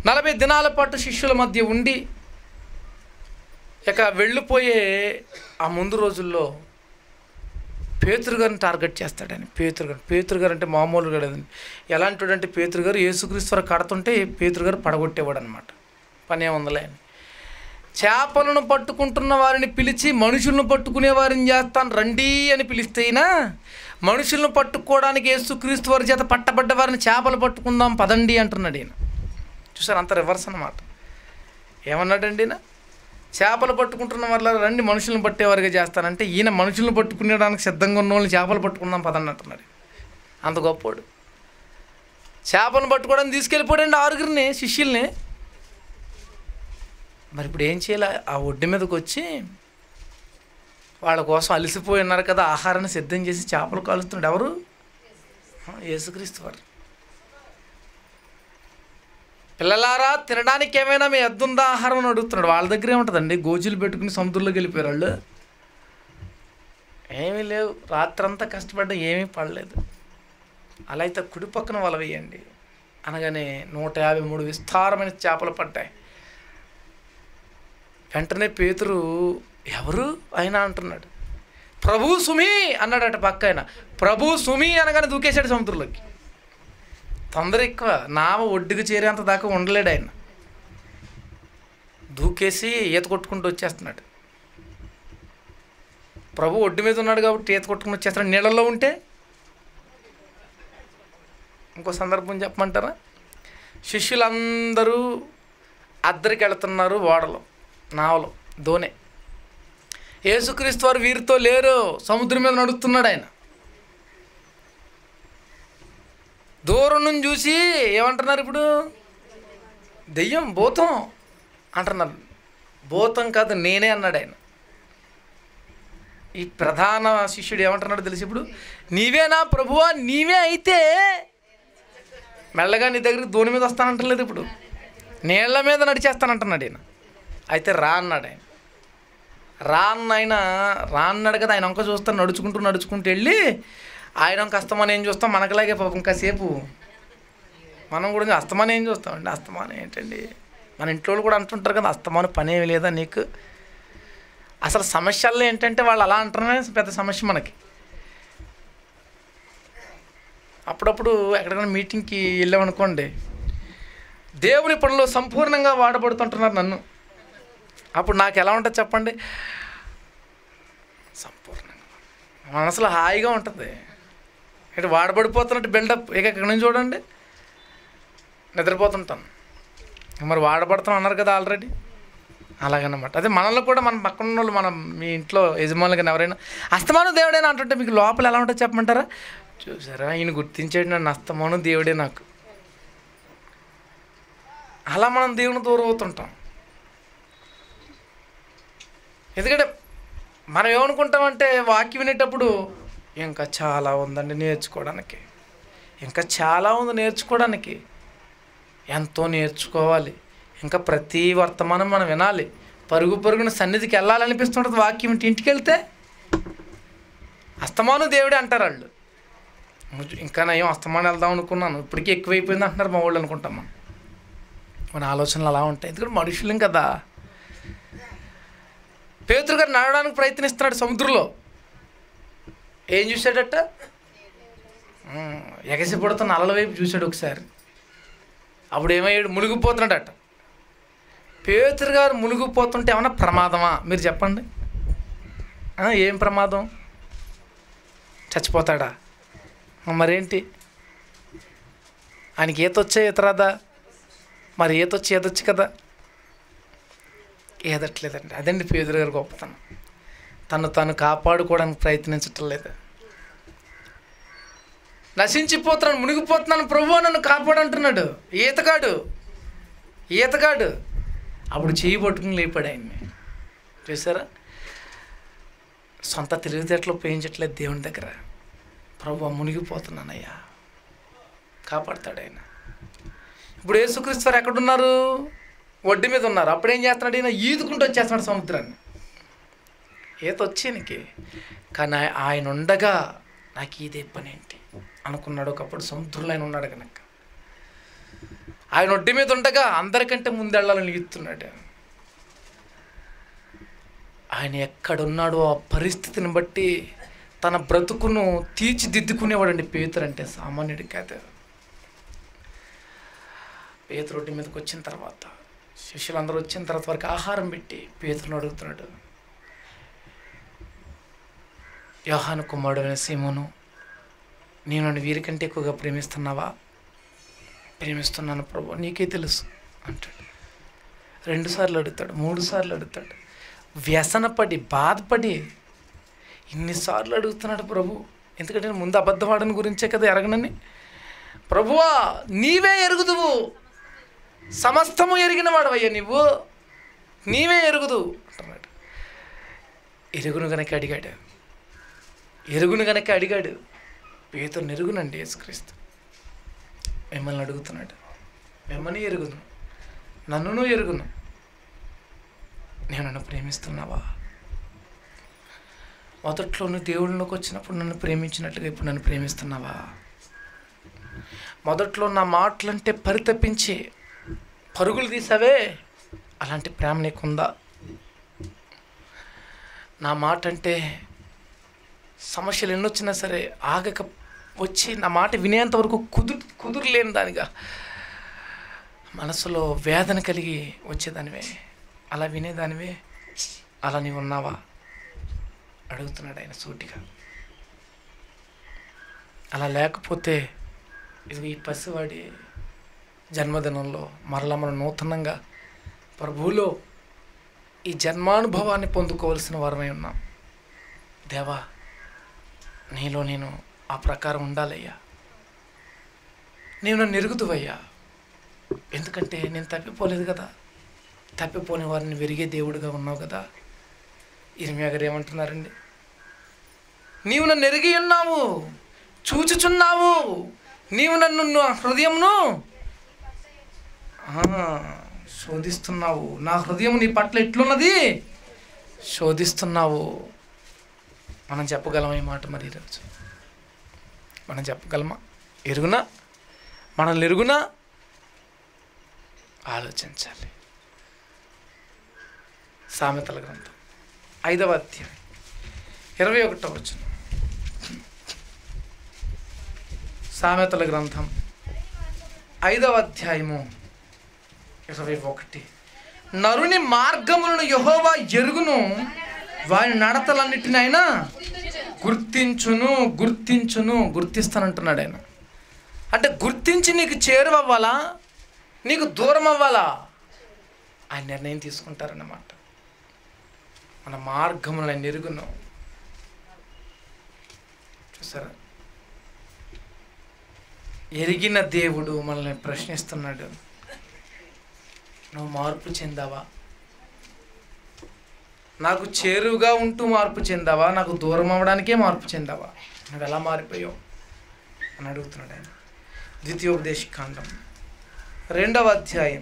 నలభై దినాల పాటు శిష్యుల మధ్య ఉండి ఇక వెళ్ళిపోయే ఆ ముందు రోజుల్లో పేతురు గారిని టార్గెట్ చేస్తాడని పేతురు గారు పేతురు గారు అంటే మామూలు కదండి ఎలాంటి అంటే పేతురు గారు యేసుక్రీస్తు వారు కడుతుంటే పేతురు గారు పడగొట్టేవాడు అనమాట పని ఏముందలే అని చేపలను పట్టుకుంటున్న వారిని పిలిచి మనుషులను పట్టుకునే వారిని చేస్తాను రండి అని పిలిస్తేనా మనుషులను పట్టుకోవడానికి యేసుక్రీస్తు వారి చేత పట్టబడ్డ వారిని చేపలు పట్టుకుందాం పదండి అంటున్నాడు ఈయన చూసారు అంత రివర్స్ అనమాట ఏమన్నాడండి ఈయన చేపలు పట్టుకుంటున్న వాళ్ళ రండి మనుషులను పట్టేవారిగా చేస్తానంటే ఈయన మనుషులను పట్టుకునేడానికి సిద్ధంగా ఉన్న వాళ్ళని చేపలు పట్టుకుందాం పదండి అంటున్నాడు అంత గొప్పోడు చేపలను పట్టుకోవడానికి తీసుకెళ్ళిపోయాడండి ఆరుగురిని శిష్యుల్ని మరి ఇప్పుడు ఏం చేయాలి ఆ ఒడ్డు మీదకి వచ్చి వాళ్ళ కోసం అలసిపోయి ఉన్నారు కదా ఆహారాన్ని సిద్ధం చేసి చేపలు కాలుస్తున్నాడు ఎవరు ఆ, యేసుక్రీస్తు వారు పిల్లలారా తినడానికి ఏమైనా మీ ఎద్దుందా ఆహారం అని అడుగుతున్నాడు వాళ్ళ దగ్గర ఏముంటుందండి గోజులు పెట్టుకుని సముద్రంలోకి వెళ్ళిపోయారు వాళ్ళు ఏమీ లేవు రాత్రంతా కష్టపడ్డా ఏమీ పడలేదు అలా అయితే కుడి పక్కన వల వేయండి అనగానే నూట యాభై మూడు విస్తారమైన చేపలు పడ్డాయి వెంటనే పేతురు ఎవరు ఆయన అంటున్నాడు ప్రభు సుమి అన్నాడట పక్క ఆయన ప్రభు సుమి అనగానే దూకేశాడు సముద్రంలోకి తొందర ఎక్కువ నావ ఒడ్డుకు చేరేంత దాకా ఉండలేడు ఆయన దూకేసి ఈత కొట్టుకుంటూ వచ్చేస్తున్నాడు ప్రభు ఒడ్డు మీద ఉన్నాడు కాబట్టి ఈత కొట్టుకుని వచ్చేస్తున్నాడు నీళ్ళల్లో ఉంటే ఇంకో సందర్భం చెప్పమంటారా శిష్యులందరూ అద్దరికి వెళుతున్నారు ఓడలో నావలో దోనే యేసుక్రీస్తు వారు వీరితో లేరు సముద్రం మీద నడుస్తున్నాడు ఆయన దూరం నుంచి చూసి ఏమంటున్నారు ఇప్పుడు దెయ్యం భూతం అంటున్నారు భూతం కాదు నేనే అన్నాడు ఆయన ఈ ప్రధాన శిష్యుడు ఏమంటున్నాడు తెలిసి ఇప్పుడు నీవేనా ప్రభువా నీవే అయితే మెల్లగా నీ దగ్గరికి దోని మీద వస్తానంటలేదు ఇప్పుడు నీళ్ళ మీద నడిచేస్తానంటున్నాడు ఆయన అయితే రా అన్నాడు ఆయన రా అన్న ఆయన రా అన్నాడు కదా ఆయన వంక చూస్తాను నడుచుకుంటూ నడుచుకుంటూ వెళ్ళి ఆయన వంక అస్తమానం ఏం చూస్తాం మనకులాగే పాపం కాసేపు మనం కూడా అస్తమానం ఏం చూస్తామండి అస్తమానం ఏంటండి మన ఇంట్లో వాళ్ళు కూడా అంటుంటారు కదా అస్తమానం పని ఏమి లేదా నీకు అసలు సమస్యల్లో ఏంటంటే వాళ్ళు అలా అంటమే పెద్ద సమస్య మనకి అప్పుడప్పుడు ఎక్కడికైనా మీటింగ్కి వెళ్ళామనుకోండి దేవుని పనిలో సంపూర్ణంగా వాడబడుతుంటున్నారు నన్ను అప్పుడు నాకు ఎలా ఉంటుంది చెప్పండి సంపూర్ణంగా మనసులో హాయిగా ఉంటుంది ఇటు వాడబడిపోతున్నట్టు బిల్డప్ ఇక ఇక్కడ నుంచి చూడండి నిద్రపోతుంటాను మరి వాడబడుతున్నాం అన్నారు కదా ఆల్రెడీ అలాగనమాట అదే మనలో కూడా మన పక్కన ఉన్న వాళ్ళు మనం మీ ఇంట్లో యజమానులు కానీ ఎవరైనా అస్తమానం దేవుడేనా అంటుంటే మీకు లోపల ఎలా ఉంటుందో చెప్పమంటారా చూసారా ఈయన గుర్తించాడు నన్ను అస్తమానం దేవుడే నాకు అలా మనం దేవుని దూరం అవుతుంటాం ఎందుకంటే మనం ఏమనుకుంటామంటే వాక్యం వినేటప్పుడు ఇంకా చాలా ఉందండి నేర్చుకోవడానికి ఇంకా చాలా ఉంది నేర్చుకోవడానికి ఎంతో నేర్చుకోవాలి ఇంకా ప్రతి వర్తమానం మనం వినాలి పరుగు పరుగున సన్నిధికి వెళ్ళాలనిపిస్తుంటుంది వాక్యం ఇంటి ఇంటికి వెళ్తే అస్తమానం దేవుడే అంటారు వాళ్ళు ముజ్జు- ఇంకా నయం అస్తమానం వెళ్దాం అనుకున్నాను ఇప్పటికీ ఎక్కువైపోయింది అంటున్నారు మా వాళ్ళు అనుకుంటాం మనం మన ఆలోచనలు అలా ఉంటాయి ఎందుకంటే మనుషులం కదా పేతురు గారు నడవడానికి ప్రయత్నిస్తున్నాడు సముద్రంలో ఏం చూశాడట ఉమ్, ఎగసి పడుతున్న అలల వైపు చూశాడు ఒకసారి అప్పుడు ఏమయ్యాడు మునిగిపోతున్నాడట పేతురు గారు మునిగిపోతుంటే ఏమన్నా ప్రమాదమా మీరు చెప్పండి ఆ, ఏం ప్రమాదం చచ్చిపోతాడా ఆ, మరేంటి ఆయనకి ఈతొచ్చే ఈత రాదా మరి ఈతొచ్చి ఈదొచ్చు కదా ఏదట్లేదండి అదండి పేదరు గారి గొప్పతనం తను తను కాపాడుకోవడానికి ప్రయత్నించటం లేదు నశించిపోతున్నాను మునిగిపోతున్నాను ప్రభు నన్ను కాపాడంటున్నాడు ఈతగాడు ఈతగాడు అప్పుడు చేయి పట్టుకుని లేపాడు ఆయన్ని చూసారా సొంత తెలివితేటలు ఉపయోగించట్లేదు దేవుని దగ్గర ప్రభు మునిగిపోతున్నానయ్యా కాపాడతాడు ఆయన ఇప్పుడు యేసుక్రీస్తు వారు ఎక్కడున్నారు ఒడ్డు మీద ఉన్నారు అప్పుడు ఏం చేస్తున్నాడు ఈయన ఈదుకుంటూ వచ్చేస్తున్నాడు సముద్రాన్ని ఈత వచ్చేనికి కానీ ఆయ- ఆయన ఉండగా నాకు ఇదే పని ఏంటి అనుకున్నాడు ఒకప్పుడు సముద్రంలో ఆయన ఉన్నాడు కనుక ఆయన ఒడ్డు మీద ఉండగా అందరికంటే ముందెళ్ళాలని ఈస్తున్నాడు ఆయన ఎక్కడున్నాడో ఆ పరిస్థితిని బట్టి తన బ్రతుకును తీర్చిదిద్దుకునేవాడండి పేతురు అంటే సామాన్యుడి కాదు పేతురు రొట్టి మీదకి వచ్చిన తర్వాత శిష్యులందరూ వచ్చిన తర్వాత వారికి ఆహారం పెట్టి పేతురుని అడుగుతున్నాడు యోహాను కుమారుడైన సీమోను నేను నన్ను వీరికంటే ఎక్కువగా ప్రేమిస్తున్నావా ప్రేమిస్తున్నాను ప్రభు నీకే తెలుసు అంటాడు రెండుసార్లు అడుగుతాడు మూడు సార్లు అడుగుతాడు వ్యసనపడి బాధపడి ఇన్నిసార్లు అడుగుతున్నాడు ప్రభు ఎందుకంటే నేను ముందు అబద్ధవాడని గురించే కదా ఎరగనని ప్రభువా నీవే ఎరుగుదువు సమస్తము ఎరిగిన వాడవయ్యా నువ్వు నీవే ఎరుగుదు అంటున్నాడు ఎరుగును గనక అడిగాడు ఎరుగును గనక అడిగాడు పేతురు నెరుగునండి యేసుక్రీస్తు మిమ్మల్ని అడుగుతున్నాడు మిమ్మల్ని ఎరుగును నన్నును ఎరుగును నేను నన్ను ప్రేమిస్తున్నావా మొదట్లో నువ్వు దేవుడిలోకి వచ్చినప్పుడు నన్ను ప్రేమించినట్టుగా ఇప్పుడు నన్ను ప్రేమిస్తున్నావా మొదట్లో నా మాటలంటే పరితపించి పరుగులు తీసావే అలాంటి ప్రేమ నీకుందా నా మాట అంటే సమస్యలు ఎన్నొచ్చినా సరే ఆగక వచ్చి నా మాట వినేంత వరకు కుదురు కుదురులేని దానిగా మనసులో వేదన కలిగి వచ్చేదానివే అలా వినేదానివే అలా నీవు ఉన్నావా అడుగుతున్నాడు ఆయన సూటిగా అలా లేకపోతే ఇది ఈ పసివాడి జన్మదినంలో మరలా మనం నూతనంగా ప్రభువులో ఈ జన్మానుభవాన్ని పొందుకోవలసిన వారమై ఉన్నాం దేవా నీలో నేను ఆ ప్రకారం ఉండాలయ్యా నేను నన్ను ఎరుగుతువయ్యా ఎందుకంటే నేను తప్పిపోలేదు కదా తప్పిపోని వారిని విరిగే దేవుడిగా ఉన్నావు కదా ఇర్మియా గారు ఏమంటున్నారండి నీవు నన్ను ఎరిగి ఉన్నావు చూచుచున్నావు నీవు నన్ను నా హృదయమును ఆ, శోధిస్తున్నావు నా హృదయం నీ పట్ల ఎట్లున్నది శోధిస్తున్నావు మనం చెప్పగలమా ఈ మాట మరి ఈరోజు మనం చెప్పగలమా ఎరుగునా మనల్ని ఎరుగునా ఆలోచించాలి సామెతల గ్రంథం ఐదవ అధ్యాయం ఇరవై ఒకటో వచ్చిన సామెతల గ్రంథం ఐదవ అధ్యాయము ఇరవై ఒకటి నరుని మార్గములను యహోవా ఎరుగును వారి నడతలన్నిటిని ఆయన గుర్తించును గుర్తించును గుర్తిస్తానంటున్నాడు ఆయన అంటే గుర్తించి నీకు చేరువవ్వాలా నీకు దూరం అవ్వాలా ఆయన నిర్ణయం తీసుకుంటారన్నమాట మన మార్గములను ఆయన ఎరుగును చూసారా ఎరిగిన దేవుడు మనల్ని ప్రశ్నిస్తున్నాడు నువ్వు మార్పు చెందావా నాకు చేరువుగా ఉంటూ మార్పు చెందావా నాకు దూరం అవ్వడానికే మార్పు చెందావా నువ్వు ఎలా మారిపోయావు అని అడుగుతున్నాడు ఆయన ద్వితీయోపదేశ కాండం రెండవ అధ్యాయం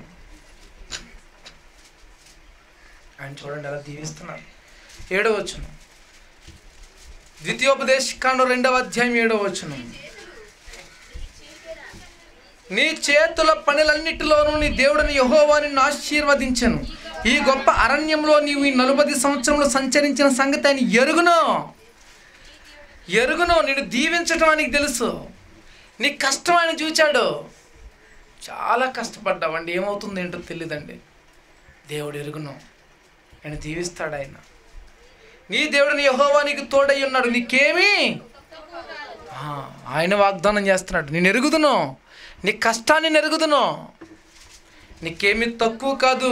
ఆయన చూడండి ఎలా దీవిస్తున్నారు ఏడవ వచ్చును ద్వితీయోపదేశ కాండం రెండవ అధ్యాయం ఏడవ వచ్చును నీ చేతుల పనులన్నిటిలోనూ నీ దేవుడిని యహోవా నిన్ను ఆశీర్వదించను ఈ గొప్ప అరణ్యంలో నీవు ఈ నలుబది సంవత్సరంలో సంచరించిన సంగతి ఆయన ఎరుగును ఎరుగును నేను దీవించటం ఆయనకి తెలుసు నీ కష్టం ఆయన చూచాడు చాలా కష్టపడ్డావండి ఏమవుతుంది ఏంటో తెలియదండి దేవుడు ఎరుగును నేను దీవిస్తాడు ఆయన నీ దేవుడిని యహోవా నీకు తోడై ఉన్నాడు నీకేమీ ఆ, ఆయన వాగ్దానం చేస్తున్నాడు నేను ఎరుగుదును నీ కష్టాన్ని నెరుగుదును నీకేమీ తక్కువ కాదు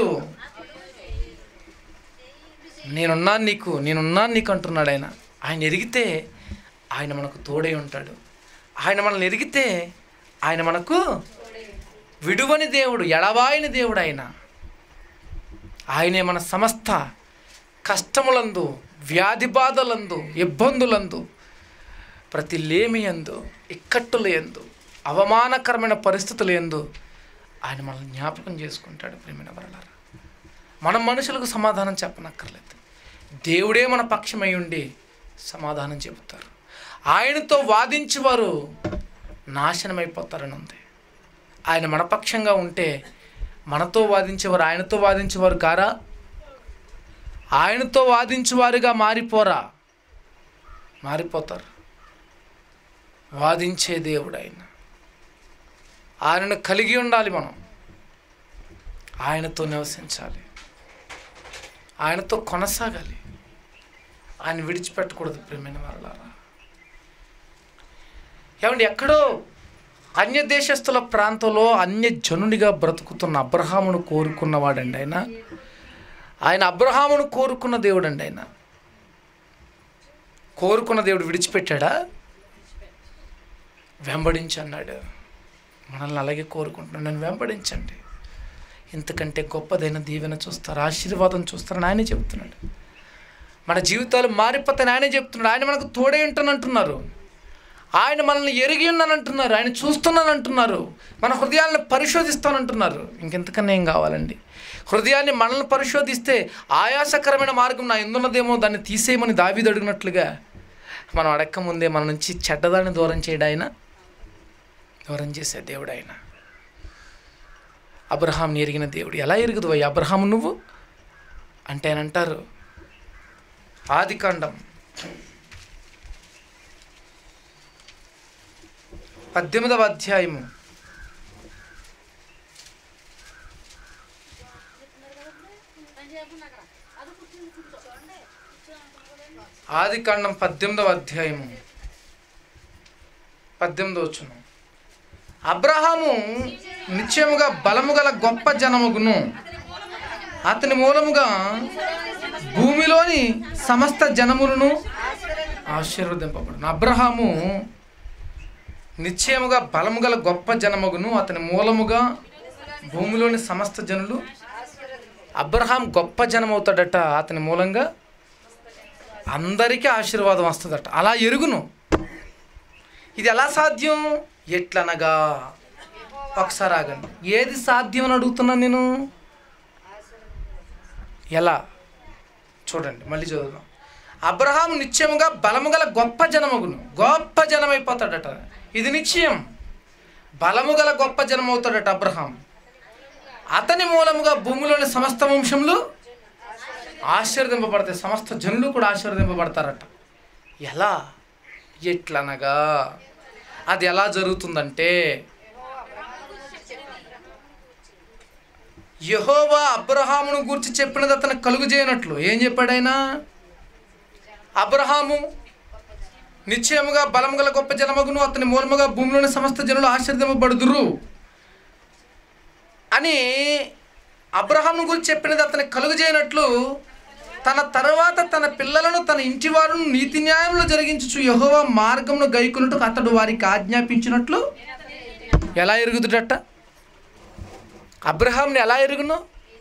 నేనున్నాను నీకు నేనున్నాను నీకు అంటున్నాడు ఆయన ఆయన ఎరిగితే ఆయన మనకు తోడై ఉంటాడు ఆయన మనల్ని ఎరిగితే ఆయన మనకు విడువని దేవుడు ఎడవాయని దేవుడు ఆయన ఆయనే మన సమస్త కష్టములందు వ్యాధి బాధలందు ఇబ్బందులందు ప్రతి లేమి ఎందు ఇక్కట్టుల ఎందు అవమానకరమైన పరిస్థితుల ఎందు ఆయన మనల్ని జ్ఞాపకం చేసుకుంటాడు ప్రేమిన వరలారా మనం మనుషులకు సమాధానం చెప్పనక్కర్లేదు దేవుడే మన పక్షమై ఉండి సమాధానం చెబుతారు ఆయనతో వాదించేవారు నాశనమైపోతారని ఉంది ఆయన మనపక్షంగా ఉంటే మనతో వాదించేవారు ఆయనతో వాదించేవారు కారా ఆయనతో వాదించేవారుగా మారిపోరా మారిపోతారు వాదించే దేవుడు ఆయన ఆయనను కలిగి ఉండాలి మనం ఆయనతో నివసించాలి ఆయనతో కొనసాగాలి ఆయన విడిచిపెట్టకూడదు ప్రేమైన వాళ్ళారా ఏమండి ఎక్కడో అన్య దేశస్తుల ప్రాంతంలో అన్య జనునిగా బ్రతుకుతున్న అబ్రహామును కోరుకున్నవాడండి ఆయన ఆయన అబ్రహామును కోరుకున్న దేవుడు అండి ఆయన కోరుకున్న దేవుడు విడిచిపెట్టాడా వెంబడించి అన్నాడు మనల్ని అలాగే కోరుకుంటున్నాను నన్ను వెంబడించండి ఇంతకంటే గొప్పదైన దీవెన చూస్తారు ఆశీర్వాదం చూస్తారని ఆయనే చెప్తున్నాడు మన జీవితాలు మారిపోతాయని ఆయనే చెప్తున్నాడు ఆయన మనకు తోడే ఉంటానంటున్నారు ఆయన మనల్ని ఎరిగి ఉన్నానంటున్నారు ఆయన చూస్తున్నానంటున్నారు మన హృదయాలను పరిశోధిస్తానంటున్నారు ఇంకెంతకన్నా ఏం కావాలండి హృదయాన్ని మనల్ని పరిశోధిస్తే ఆయాసకరమైన మార్గం నా ఎందున్నదేమో దాన్ని తీసేయమని దావీదు అడిగినట్లుగా మనం అడక్క ముందే మన నుంచి చెడ్డదాన్ని దూరం చేయడం ఆయన దూరం చేసే దేవుడు ఆయన అబ్రహాంని ఎరిగిన దేవుడు ఎలా ఎరుగుదు అయ్యా అబ్రహాము నువ్వు అంటే ఆయన అంటారు ఆదికాండం పద్దెనిమిదవ అధ్యాయము ఆదికాండం పద్దెనిమిదవ అధ్యాయము పద్దెనిమిదవ వచ్చును అబ్రహాము నిత్యముగా బలము గల గొప్ప జనముగును అతని మూలముగా భూమిలోని సమస్త జనములను ఆశీర్వదింపబడును అబ్రహాము నిశ్చయముగా బలము గల గొప్ప జనమగును అతని మూలముగా భూమిలోని సమస్త జనులు అబ్రహాం గొప్ప జనం అవుతాడట అతని మూలంగా అందరికీ ఆశీర్వాదం వస్తుందట అలా ఎరుగును ఇది ఎలా సాధ్యం ఎట్లనగా ఒకసారి ఆగండి ఏది సాధ్యం అని అడుగుతున్నాను నేను ఎలా చూడండి మళ్ళీ చదువుదాం అబ్రహాం నిత్యముగా బలము గల గొప్ప జనమగును గొప్ప జనమైపోతాడట ఇది నిశ్చయం బలము గల గొప్ప జనం అవుతాడట అబ్రహాం అతని మూలముగా భూమిలోని సమస్త వంశములు ఆశీర్వదింపబడతాయి సమస్త జనులు కూడా ఆశీర్వదింపబడతారట ఎలా ఎట్లనగా అది ఎలా జరుగుతుందంటే యహోవా అబ్రహామును గురించి చెప్పినది అతను కలుగు చేయనట్లు ఏం చెప్పాడు ఆయన అబ్రహాము నిశ్చయముగా బలము గల గొప్ప జనమగును అతని మూలముగా భూమిలోని సమస్త జనులు ఆశీర్దింపబడుదురు అని అబ్రహాము గురించి చెప్పినది అతని కలుగు చేయనట్లు తన తర్వాత తన పిల్లలను తన ఇంటి వారును నీతి న్యాయంలో జరిగించు యహోవా మార్గమును గైకొనుటకు అతడు వారికి ఆజ్ఞాపించినట్లు ఎలా ఎరుగుదుడట అబ్రహాంని ఎలా ఎరుగును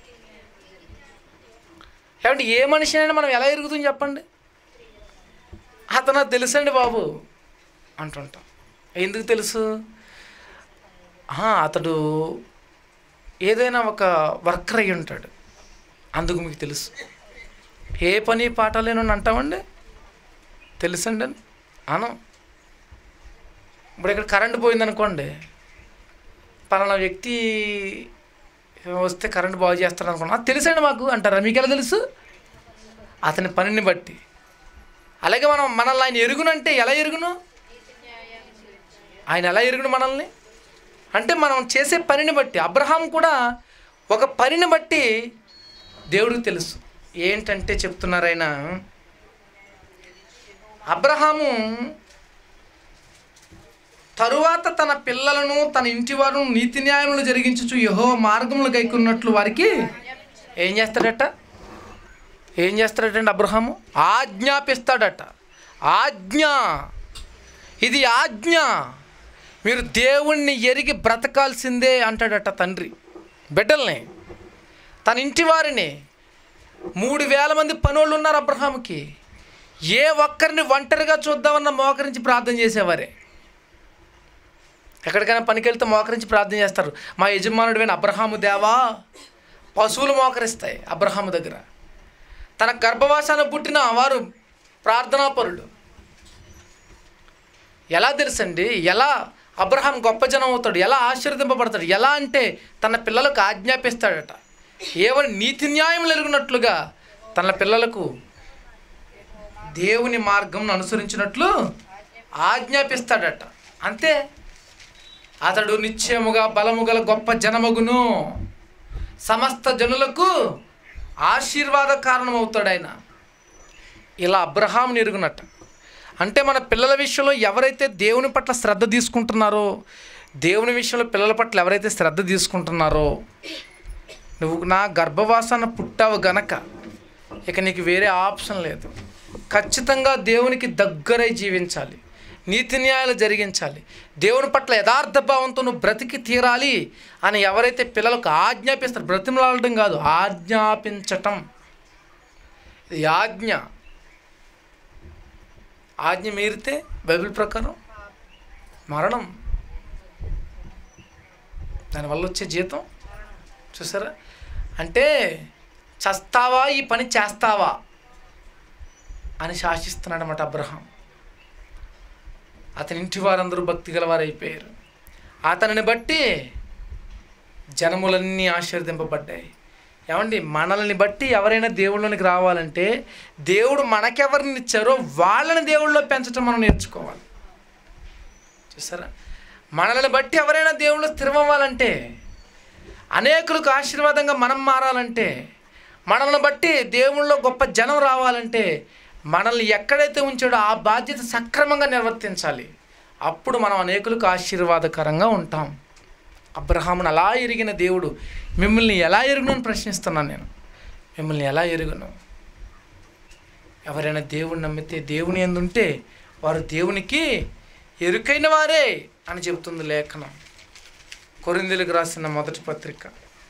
ఏమంటే ఏ మనిషి అయినా మనం ఎలా ఎరుగుతుంది చెప్పండి అతను నాకు తెలుసండి బాబు అంటుంటాం ఎందుకు తెలుసు ఆ, అతడు ఏదైనా ఒక వర్కర్ అయి ఉంటాడు అందుకు మీకు తెలుసు ఏ పని పాట లేనని అంటామండి తెలుసండి అని అను ఇప్పుడు ఇక్కడ కరెంట్ పోయిందనుకోండి పలానా వ్యక్తి వస్తే కరెంట్ బాగు చేస్తాడు అనుకున్నా తెలుసండి మాకు అంటారా మీకు ఎలా తెలుసు అతని పనిని బట్టి అలాగే మనం మనల్ని ఆయన ఎరుగునంటే ఎలా ఎరుగును ఆయన ఎలా ఎరుగును మనల్ని అంటే మనం చేసే పనిని బట్టి అబ్రహాం కూడా ఒక పనిని బట్టి దేవుడికి తెలుసు ఏంటంటే చెప్తున్నారు ఆయన అబ్రహాము తరువాత తన పిల్లలను తన ఇంటి వారు నీతి న్యాయములు జరిగించుచు యహో మార్గములు గైకున్నట్లు వారికి ఏం చేస్తాడట ఏం చేస్తాడటండి అబ్రహాము ఆజ్ఞాపిస్తాడట ఆజ్ఞ ఇది ఆజ్ఞ మీరు దేవుణ్ణి ఎరిగి బ్రతకాల్సిందే అంటాడట తండ్రి బిడ్డల్ని తన ఇంటి వారిని మూడు వేల మంది పనోళ్ళు ఉన్నారు అబ్రహాముకి ఏ ఒక్కరిని ఒంటరిగా చూద్దామన్న మోకరించి ప్రార్థన చేసేవారే ఎక్కడికైనా పనికి వెళ్తే మోకరించి ప్రార్థన చేస్తారు మా యజమానుడివైన అబ్రహాము దేవా పశువులు మోకరిస్తాయి అబ్రహాము దగ్గర తన గర్భవాసాన పుట్టిన వారు ప్రార్థనాపరుడు ఎలా తెలుసండి ఎలా అబ్రహాం గొప్ప జనం అవుతాడు ఎలా ఆశీర్వదింపబడతాడు ఎలా అంటే తన పిల్లలకు ఆజ్ఞాపిస్తాడట ఏవని నీతి న్యాయం ఎరుగునట్లుగా తన పిల్లలకు దేవుని మార్గం అనుసరించినట్లు ఆజ్ఞాపిస్తాడట అంతే అతడు నిశ్చయముగా బలము గల గొప్ప జనమగును సమస్త జనులకు ఆశీర్వాద కారణమవుతాడు ఆయన ఇలా అబ్రహాం ఎరుగునట్ట అంటే మన పిల్లల విషయంలో ఎవరైతే దేవుని పట్ల శ్రద్ధ తీసుకుంటున్నారో దేవుని విషయంలో పిల్లల పట్ల ఎవరైతే శ్రద్ధ తీసుకుంటున్నారో నువ్వు నా గర్భవాసన పుట్టావు గనక ఇక నీకు వేరే ఆప్షన్ లేదు ఖచ్చితంగా దేవునికి దగ్గరై జీవించాలి నీతి న్యాయాలు జరిగించాలి దేవుని పట్ల యథార్థ భావంతో నువ్వు బ్రతికి తీరాలి అని ఎవరైతే పిల్లలకు ఆజ్ఞాపిస్తారు బ్రతిమలాడడం కాదు ఆజ్ఞాపించటం ఇది ఆజ్ఞ ఆజ్ఞ మీరితే బైబిల్ ప్రకారం మరణం దానివల్ల వచ్చే జీతం చూసారా అంటే చస్తావా ఈ పని చేస్తావా అని శాసిస్తున్నాడు అన్నమాట అబ్రహాం అతని ఇంటి వారందరూ భక్తి గలవారైపోయారు అతనిని బట్టి జనములన్నీ ఆశీర్వదింపబడ్డాయి ఏమండి మనల్ని బట్టి ఎవరైనా దేవుళ్ళలోనికి రావాలంటే దేవుడు మనకెవరిని ఇచ్చారో వాళ్ళని దేవుళ్ళలో పెంచడం మనం నేర్చుకోవాలి చూసారా మనల్ని బట్టి ఎవరైనా దేవుళ్ళు స్థిరమవ్వాలంటే అనేకులకు ఆశీర్వాదంగా మనం మారాలంటే మనల్ని బట్టి దేవుళ్ళలో గొప్ప జనం రావాలంటే మనల్ని ఎక్కడైతే ఉంచాడో ఆ బాధ్యత సక్రమంగా నిర్వర్తించాలి అప్పుడు మనం అనేకులకు ఆశీర్వాదకరంగా ఉంటాం అబ్రహామును అలా ఎరిగిన దేవుడు మిమ్మల్ని ఎలా ఎరుగును అని ప్రశ్నిస్తున్నాను నేను మిమ్మల్ని ఎలా ఎరుగును ఎవరైనా దేవుని నమ్మితే దేవుని ఎందుంటే వారు దేవునికి ఎరుకైన వారే అని చెబుతుంది లేఖనం కొరిందులకు రాసిన మొదటి పత్రిక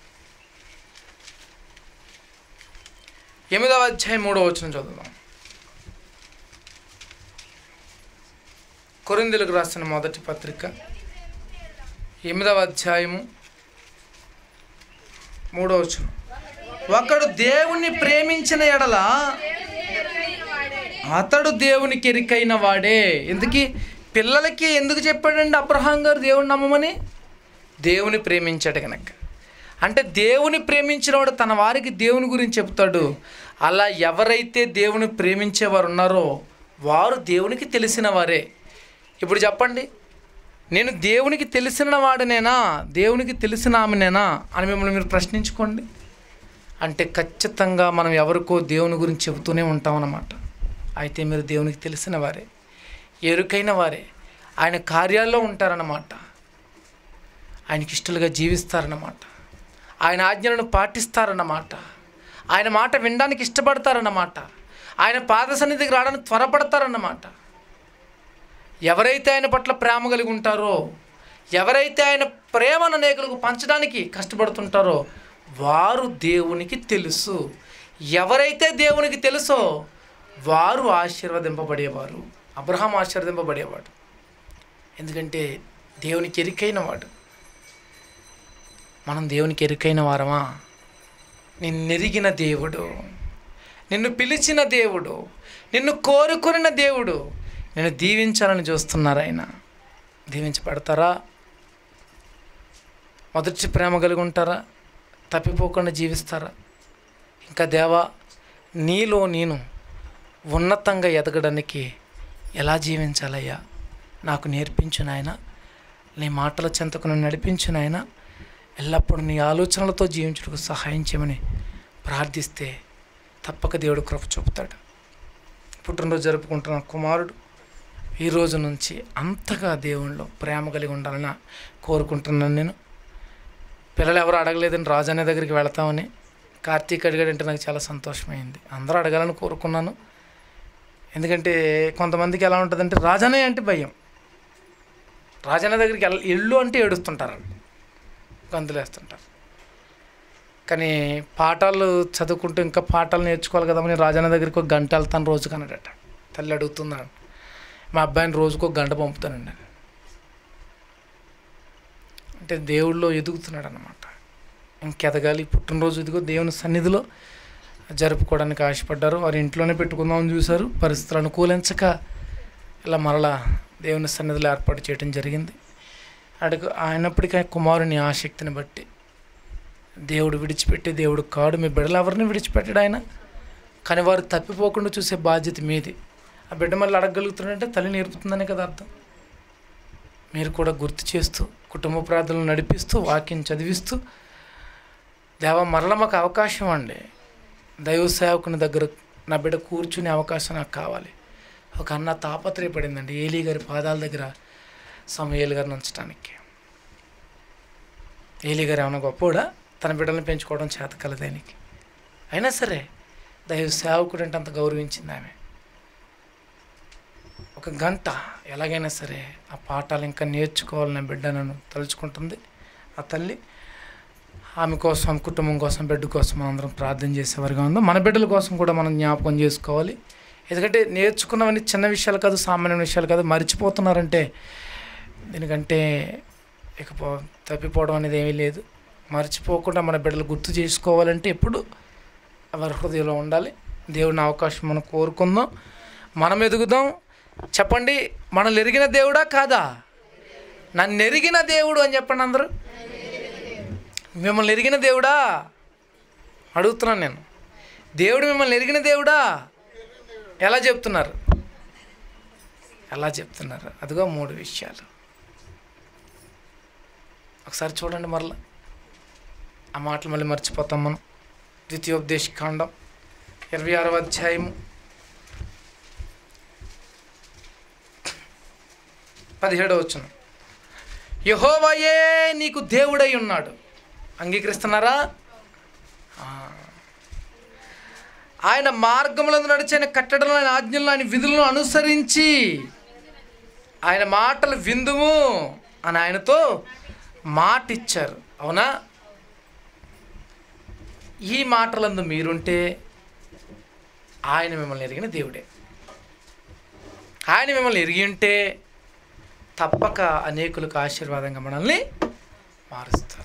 ఎనిమిదవ అధ్యాయం మూడవ వచ్చిన చదువుదాం కొరిందులకు రాసిన మొదటి పత్రిక ఎనిమిదవ అధ్యాయము మూడవ వచనం ఒకడు దేవుణ్ణి ప్రేమించిన ఎడల అతడు దేవునికి ఎరికైన వాడే ఎందుకు పిల్లలకి ఎందుకు చెప్పాడండి అబ్రహాం గారు దేవుని నమ్మమని దేవుని ప్రేమించాడు కనుక అంటే దేవుని ప్రేమించినవాడు తన వారికి దేవుని గురించి చెప్తాడు అలా ఎవరైతే దేవుని ప్రేమించేవారు ఉన్నారో వారు దేవునికి తెలిసిన వారే ఇప్పుడు చెప్పండి నేను దేవునికి తెలిసిన వాడినేనా దేవునికి తెలిసిన ఆమెనేనా అని మిమ్మల్ని మీరు ప్రశ్నించుకోండి అంటే ఖచ్చితంగా మనం ఎవరికో దేవుని గురించి చెబుతూనే ఉంటామన్నమాట అయితే మీరు దేవునికి తెలిసిన వారే ఎరుకైన వారే ఆయన కార్యాల్లో ఉంటారన్నమాట ఆయనకి ఇష్టలుగా జీవిస్తారన్నమాట ఆయన ఆజ్ఞలను పాటిస్తారన్నమాట ఆయన మాట వినడానికి ఇష్టపడతారన్నమాట ఆయన పాద సన్నిధికి రావడానికి త్వరపడతారన్నమాట ఎవరైతే ఆయన పట్ల ప్రేమ కలిగి ఉంటారో ఎవరైతే ఆయన ప్రేమను అనేకులకు పంచడానికి కష్టపడుతుంటారో వారు దేవునికి తెలుసు ఎవరైతే దేవునికి తెలుసో వారు ఆశీర్వదింపబడేవారు అబ్రహాం ఆశీర్వదింపబడేవాడు ఎందుకంటే దేవునికి ఎరికైన వాడు మనం దేవునికి ఎరుకైన వారమా నిన్నెరిగిన దేవుడు నిన్ను పిలిచిన దేవుడు నిన్ను కోరుకున్న దేవుడు నేను దీవించాలని చూస్తున్నారు ఆయన దీవించబడతారా మొదటి ప్రేమ కలిగి ఉంటారా తప్పిపోకుండా జీవిస్తారా ఇంకా దేవా నీలో నేను ఉన్నతంగా ఎదగడానికి ఎలా జీవించాలయ్యా నాకు నేర్పించు నాయన నీ మాటల చెంతకు నన్ను నడిపించు నాయన ఎల్లప్పుడూ నీ ఆలోచనలతో జీవించుటకు సహాయం చేయమని ప్రార్థిస్తే తప్పక దేవుడు కృప చూపుతాడు పుట్టినరోజు జరుపుకుంటున్న కుమారుడు ఈ రోజు నుంచి అంతగా దేవునిలో ప్రేమ కలిగి ఉండాలని కోరుకుంటున్నాను నేను పిల్లలు ఎవరు అడగలేదని రాజు అనే దగ్గరికి వెళతామని కార్తీక్ అడిగాడంటే నాకు చాలా సంతోషమైంది అందరూ అడగాలని కోరుకున్నాను ఎందుకంటే కొంతమందికి ఎలా ఉంటుందంటే రాజానే అంటే భయం రాజన్న దగ్గరికి వెళ్ళ ఇల్లు అంటే ఏడుస్తుంటారు వాళ్ళు గంతులేస్తుంటారు కానీ పాఠాలు చదువుకుంటూ ఇంకా పాఠాలు నేర్చుకోవాలి కదా అని రాజన్న దగ్గరికి ఒక గంట వెళ్తాను రోజు కన్నాడట తల్లి అడుగుతున్నాడు మా అబ్బాయిని రోజుకు ఒక గంట పంపుతానండి అంటే దేవుళ్ళో ఎదుగుతున్నాడు అనమాట ఇంకెదగాలి పుట్టినరోజు ఇదిగో దేవుని సన్నిధిలో జరుపుకోవడానికి ఆశపడ్డారు వారి ఇంట్లోనే పెట్టుకుందామని చూశారు పరిస్థితులు అనుకూలించక ఇలా మరలా దేవుని సన్నిధిలో ఏర్పాటు చేయడం జరిగింది అడుగు అయినప్పటికీ ఆ కుమారుని ఆసక్తిని బట్టి దేవుడు విడిచిపెట్టి దేవుడు కాడు మీ బిడ్డలు ఎవరిని విడిచిపెట్టాడు ఆయన కానీ వారు తప్పిపోకుండా చూసే బాధ్యత మీది ఆ బిడ్డ మళ్ళీ అడగగలుగుతున్నాడంటే తల్లి నేర్పుతుందనే కదా అర్థం మీరు కూడా గుర్తు చేస్తూ కుటుంబ ప్రార్థనలు నడిపిస్తూ వాక్యం చదివిస్తూ దేవ మరల మాకు అవకాశం అండి దైవ సేవకుని దగ్గర నా బిడ్డ కూర్చునే అవకాశం నాకు కావాలి ఒక అన్న తాపత్రయపడిందండి ఏలీ గారి పాదాల దగ్గర సమయేలు గారిని ఉంచడానికి ఏలీ గారు ఏమైనా గొప్పోడా తన బిడ్డలను పెంచుకోవడం చేత కలదానికి అయినా సరే దైవ సేవకుడు అంటే అంత గౌరవించింది ఆమె ఒక గంట ఎలాగైనా సరే ఆ పాఠాలు ఇంకా నేర్చుకోవాలని బిడ్డ నన్ను తలుచుకుంటుంది ఆ తల్లి ఆమె కోసం ఆమె కుటుంబం కోసం బిడ్డ కోసం అందరం ప్రార్థన చేసేవారుగా ఉందో మన బిడ్డల కోసం కూడా మనం జ్ఞాపకం చేసుకోవాలి ఎందుకంటే నేర్చుకున్నవన్నీ చిన్న విషయాలు కాదు సామాన్యమైన విషయాలు కాదు మర్చిపోతున్నారంటే దీనికంటే ఇకపో తప్పిపోవడం అనేది ఏమీ లేదు మర్చిపోకుండా మన బిడ్డలు గుర్తు చేసుకోవాలంటే ఎప్పుడు వారి హృదయంలో ఉండాలి దేవుడిని అవకాశం మనం కోరుకుందాం మనం ఎదుగుదాం చెప్పండి మనల్ని ఎరిగిన దేవుడా కాదా నన్ను ఎరిగిన దేవుడు అని చెప్పండి అందరూ మిమ్మల్ని ఎరిగిన దేవుడా అడుగుతున్నాను నేను దేవుడు మిమ్మల్ని ఎరిగిన దేవుడా ఎలా చెప్తున్నారు ఎలా చెప్తున్నారు అదిగో మూడు విషయాలు ఒకసారి చూడండి మరలా ఆ మాటలు మళ్ళీ మర్చిపోతాం మనం ద్వితీయోపదేశ కాండం ఇరవై ఆరవ అధ్యాయము పదిహేడవ వచ్చును యహోవయే నీకు దేవుడై ఉన్నాడు అంగీకరిస్తున్నారా ఆ. ఆయన మార్గములను నడిచిన కట్టడలను ఆయన ఆజ్ఞలను ఆయన విధులను అనుసరించి ఆయన మాటలు విందుము అని ఆయనతో మాట ఇచ్చారు అవునా ఈ మాటలందు మీరుంటే ఆయన మిమ్మల్ని ఎరిగిన దేవుడే ఆయన మిమ్మల్ని ఎరిగి ఉంటే తప్పక అనేకులకు ఆశీర్వాదంగా మనల్ని మారుస్తారు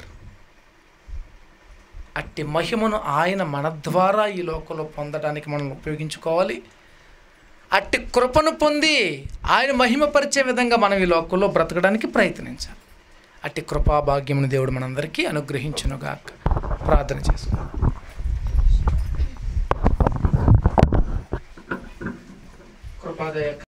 అట్టి మహిమను ఆయన మన ద్వారా ఈ లోకంలో పొందడానికి మనం ఉపయోగించుకోవాలి అట్టి కృపను పొంది ఆయన మహిమపరిచే విధంగా మనం ఈ లోకంలో బ్రతకడానికి ప్రయత్నించాలి అట్టి కృపా భాగ్యమును దేవుడు మనందరికీ అనుగ్రహించునుగాక ప్రార్థన చేసుకుందాం కృపాదయ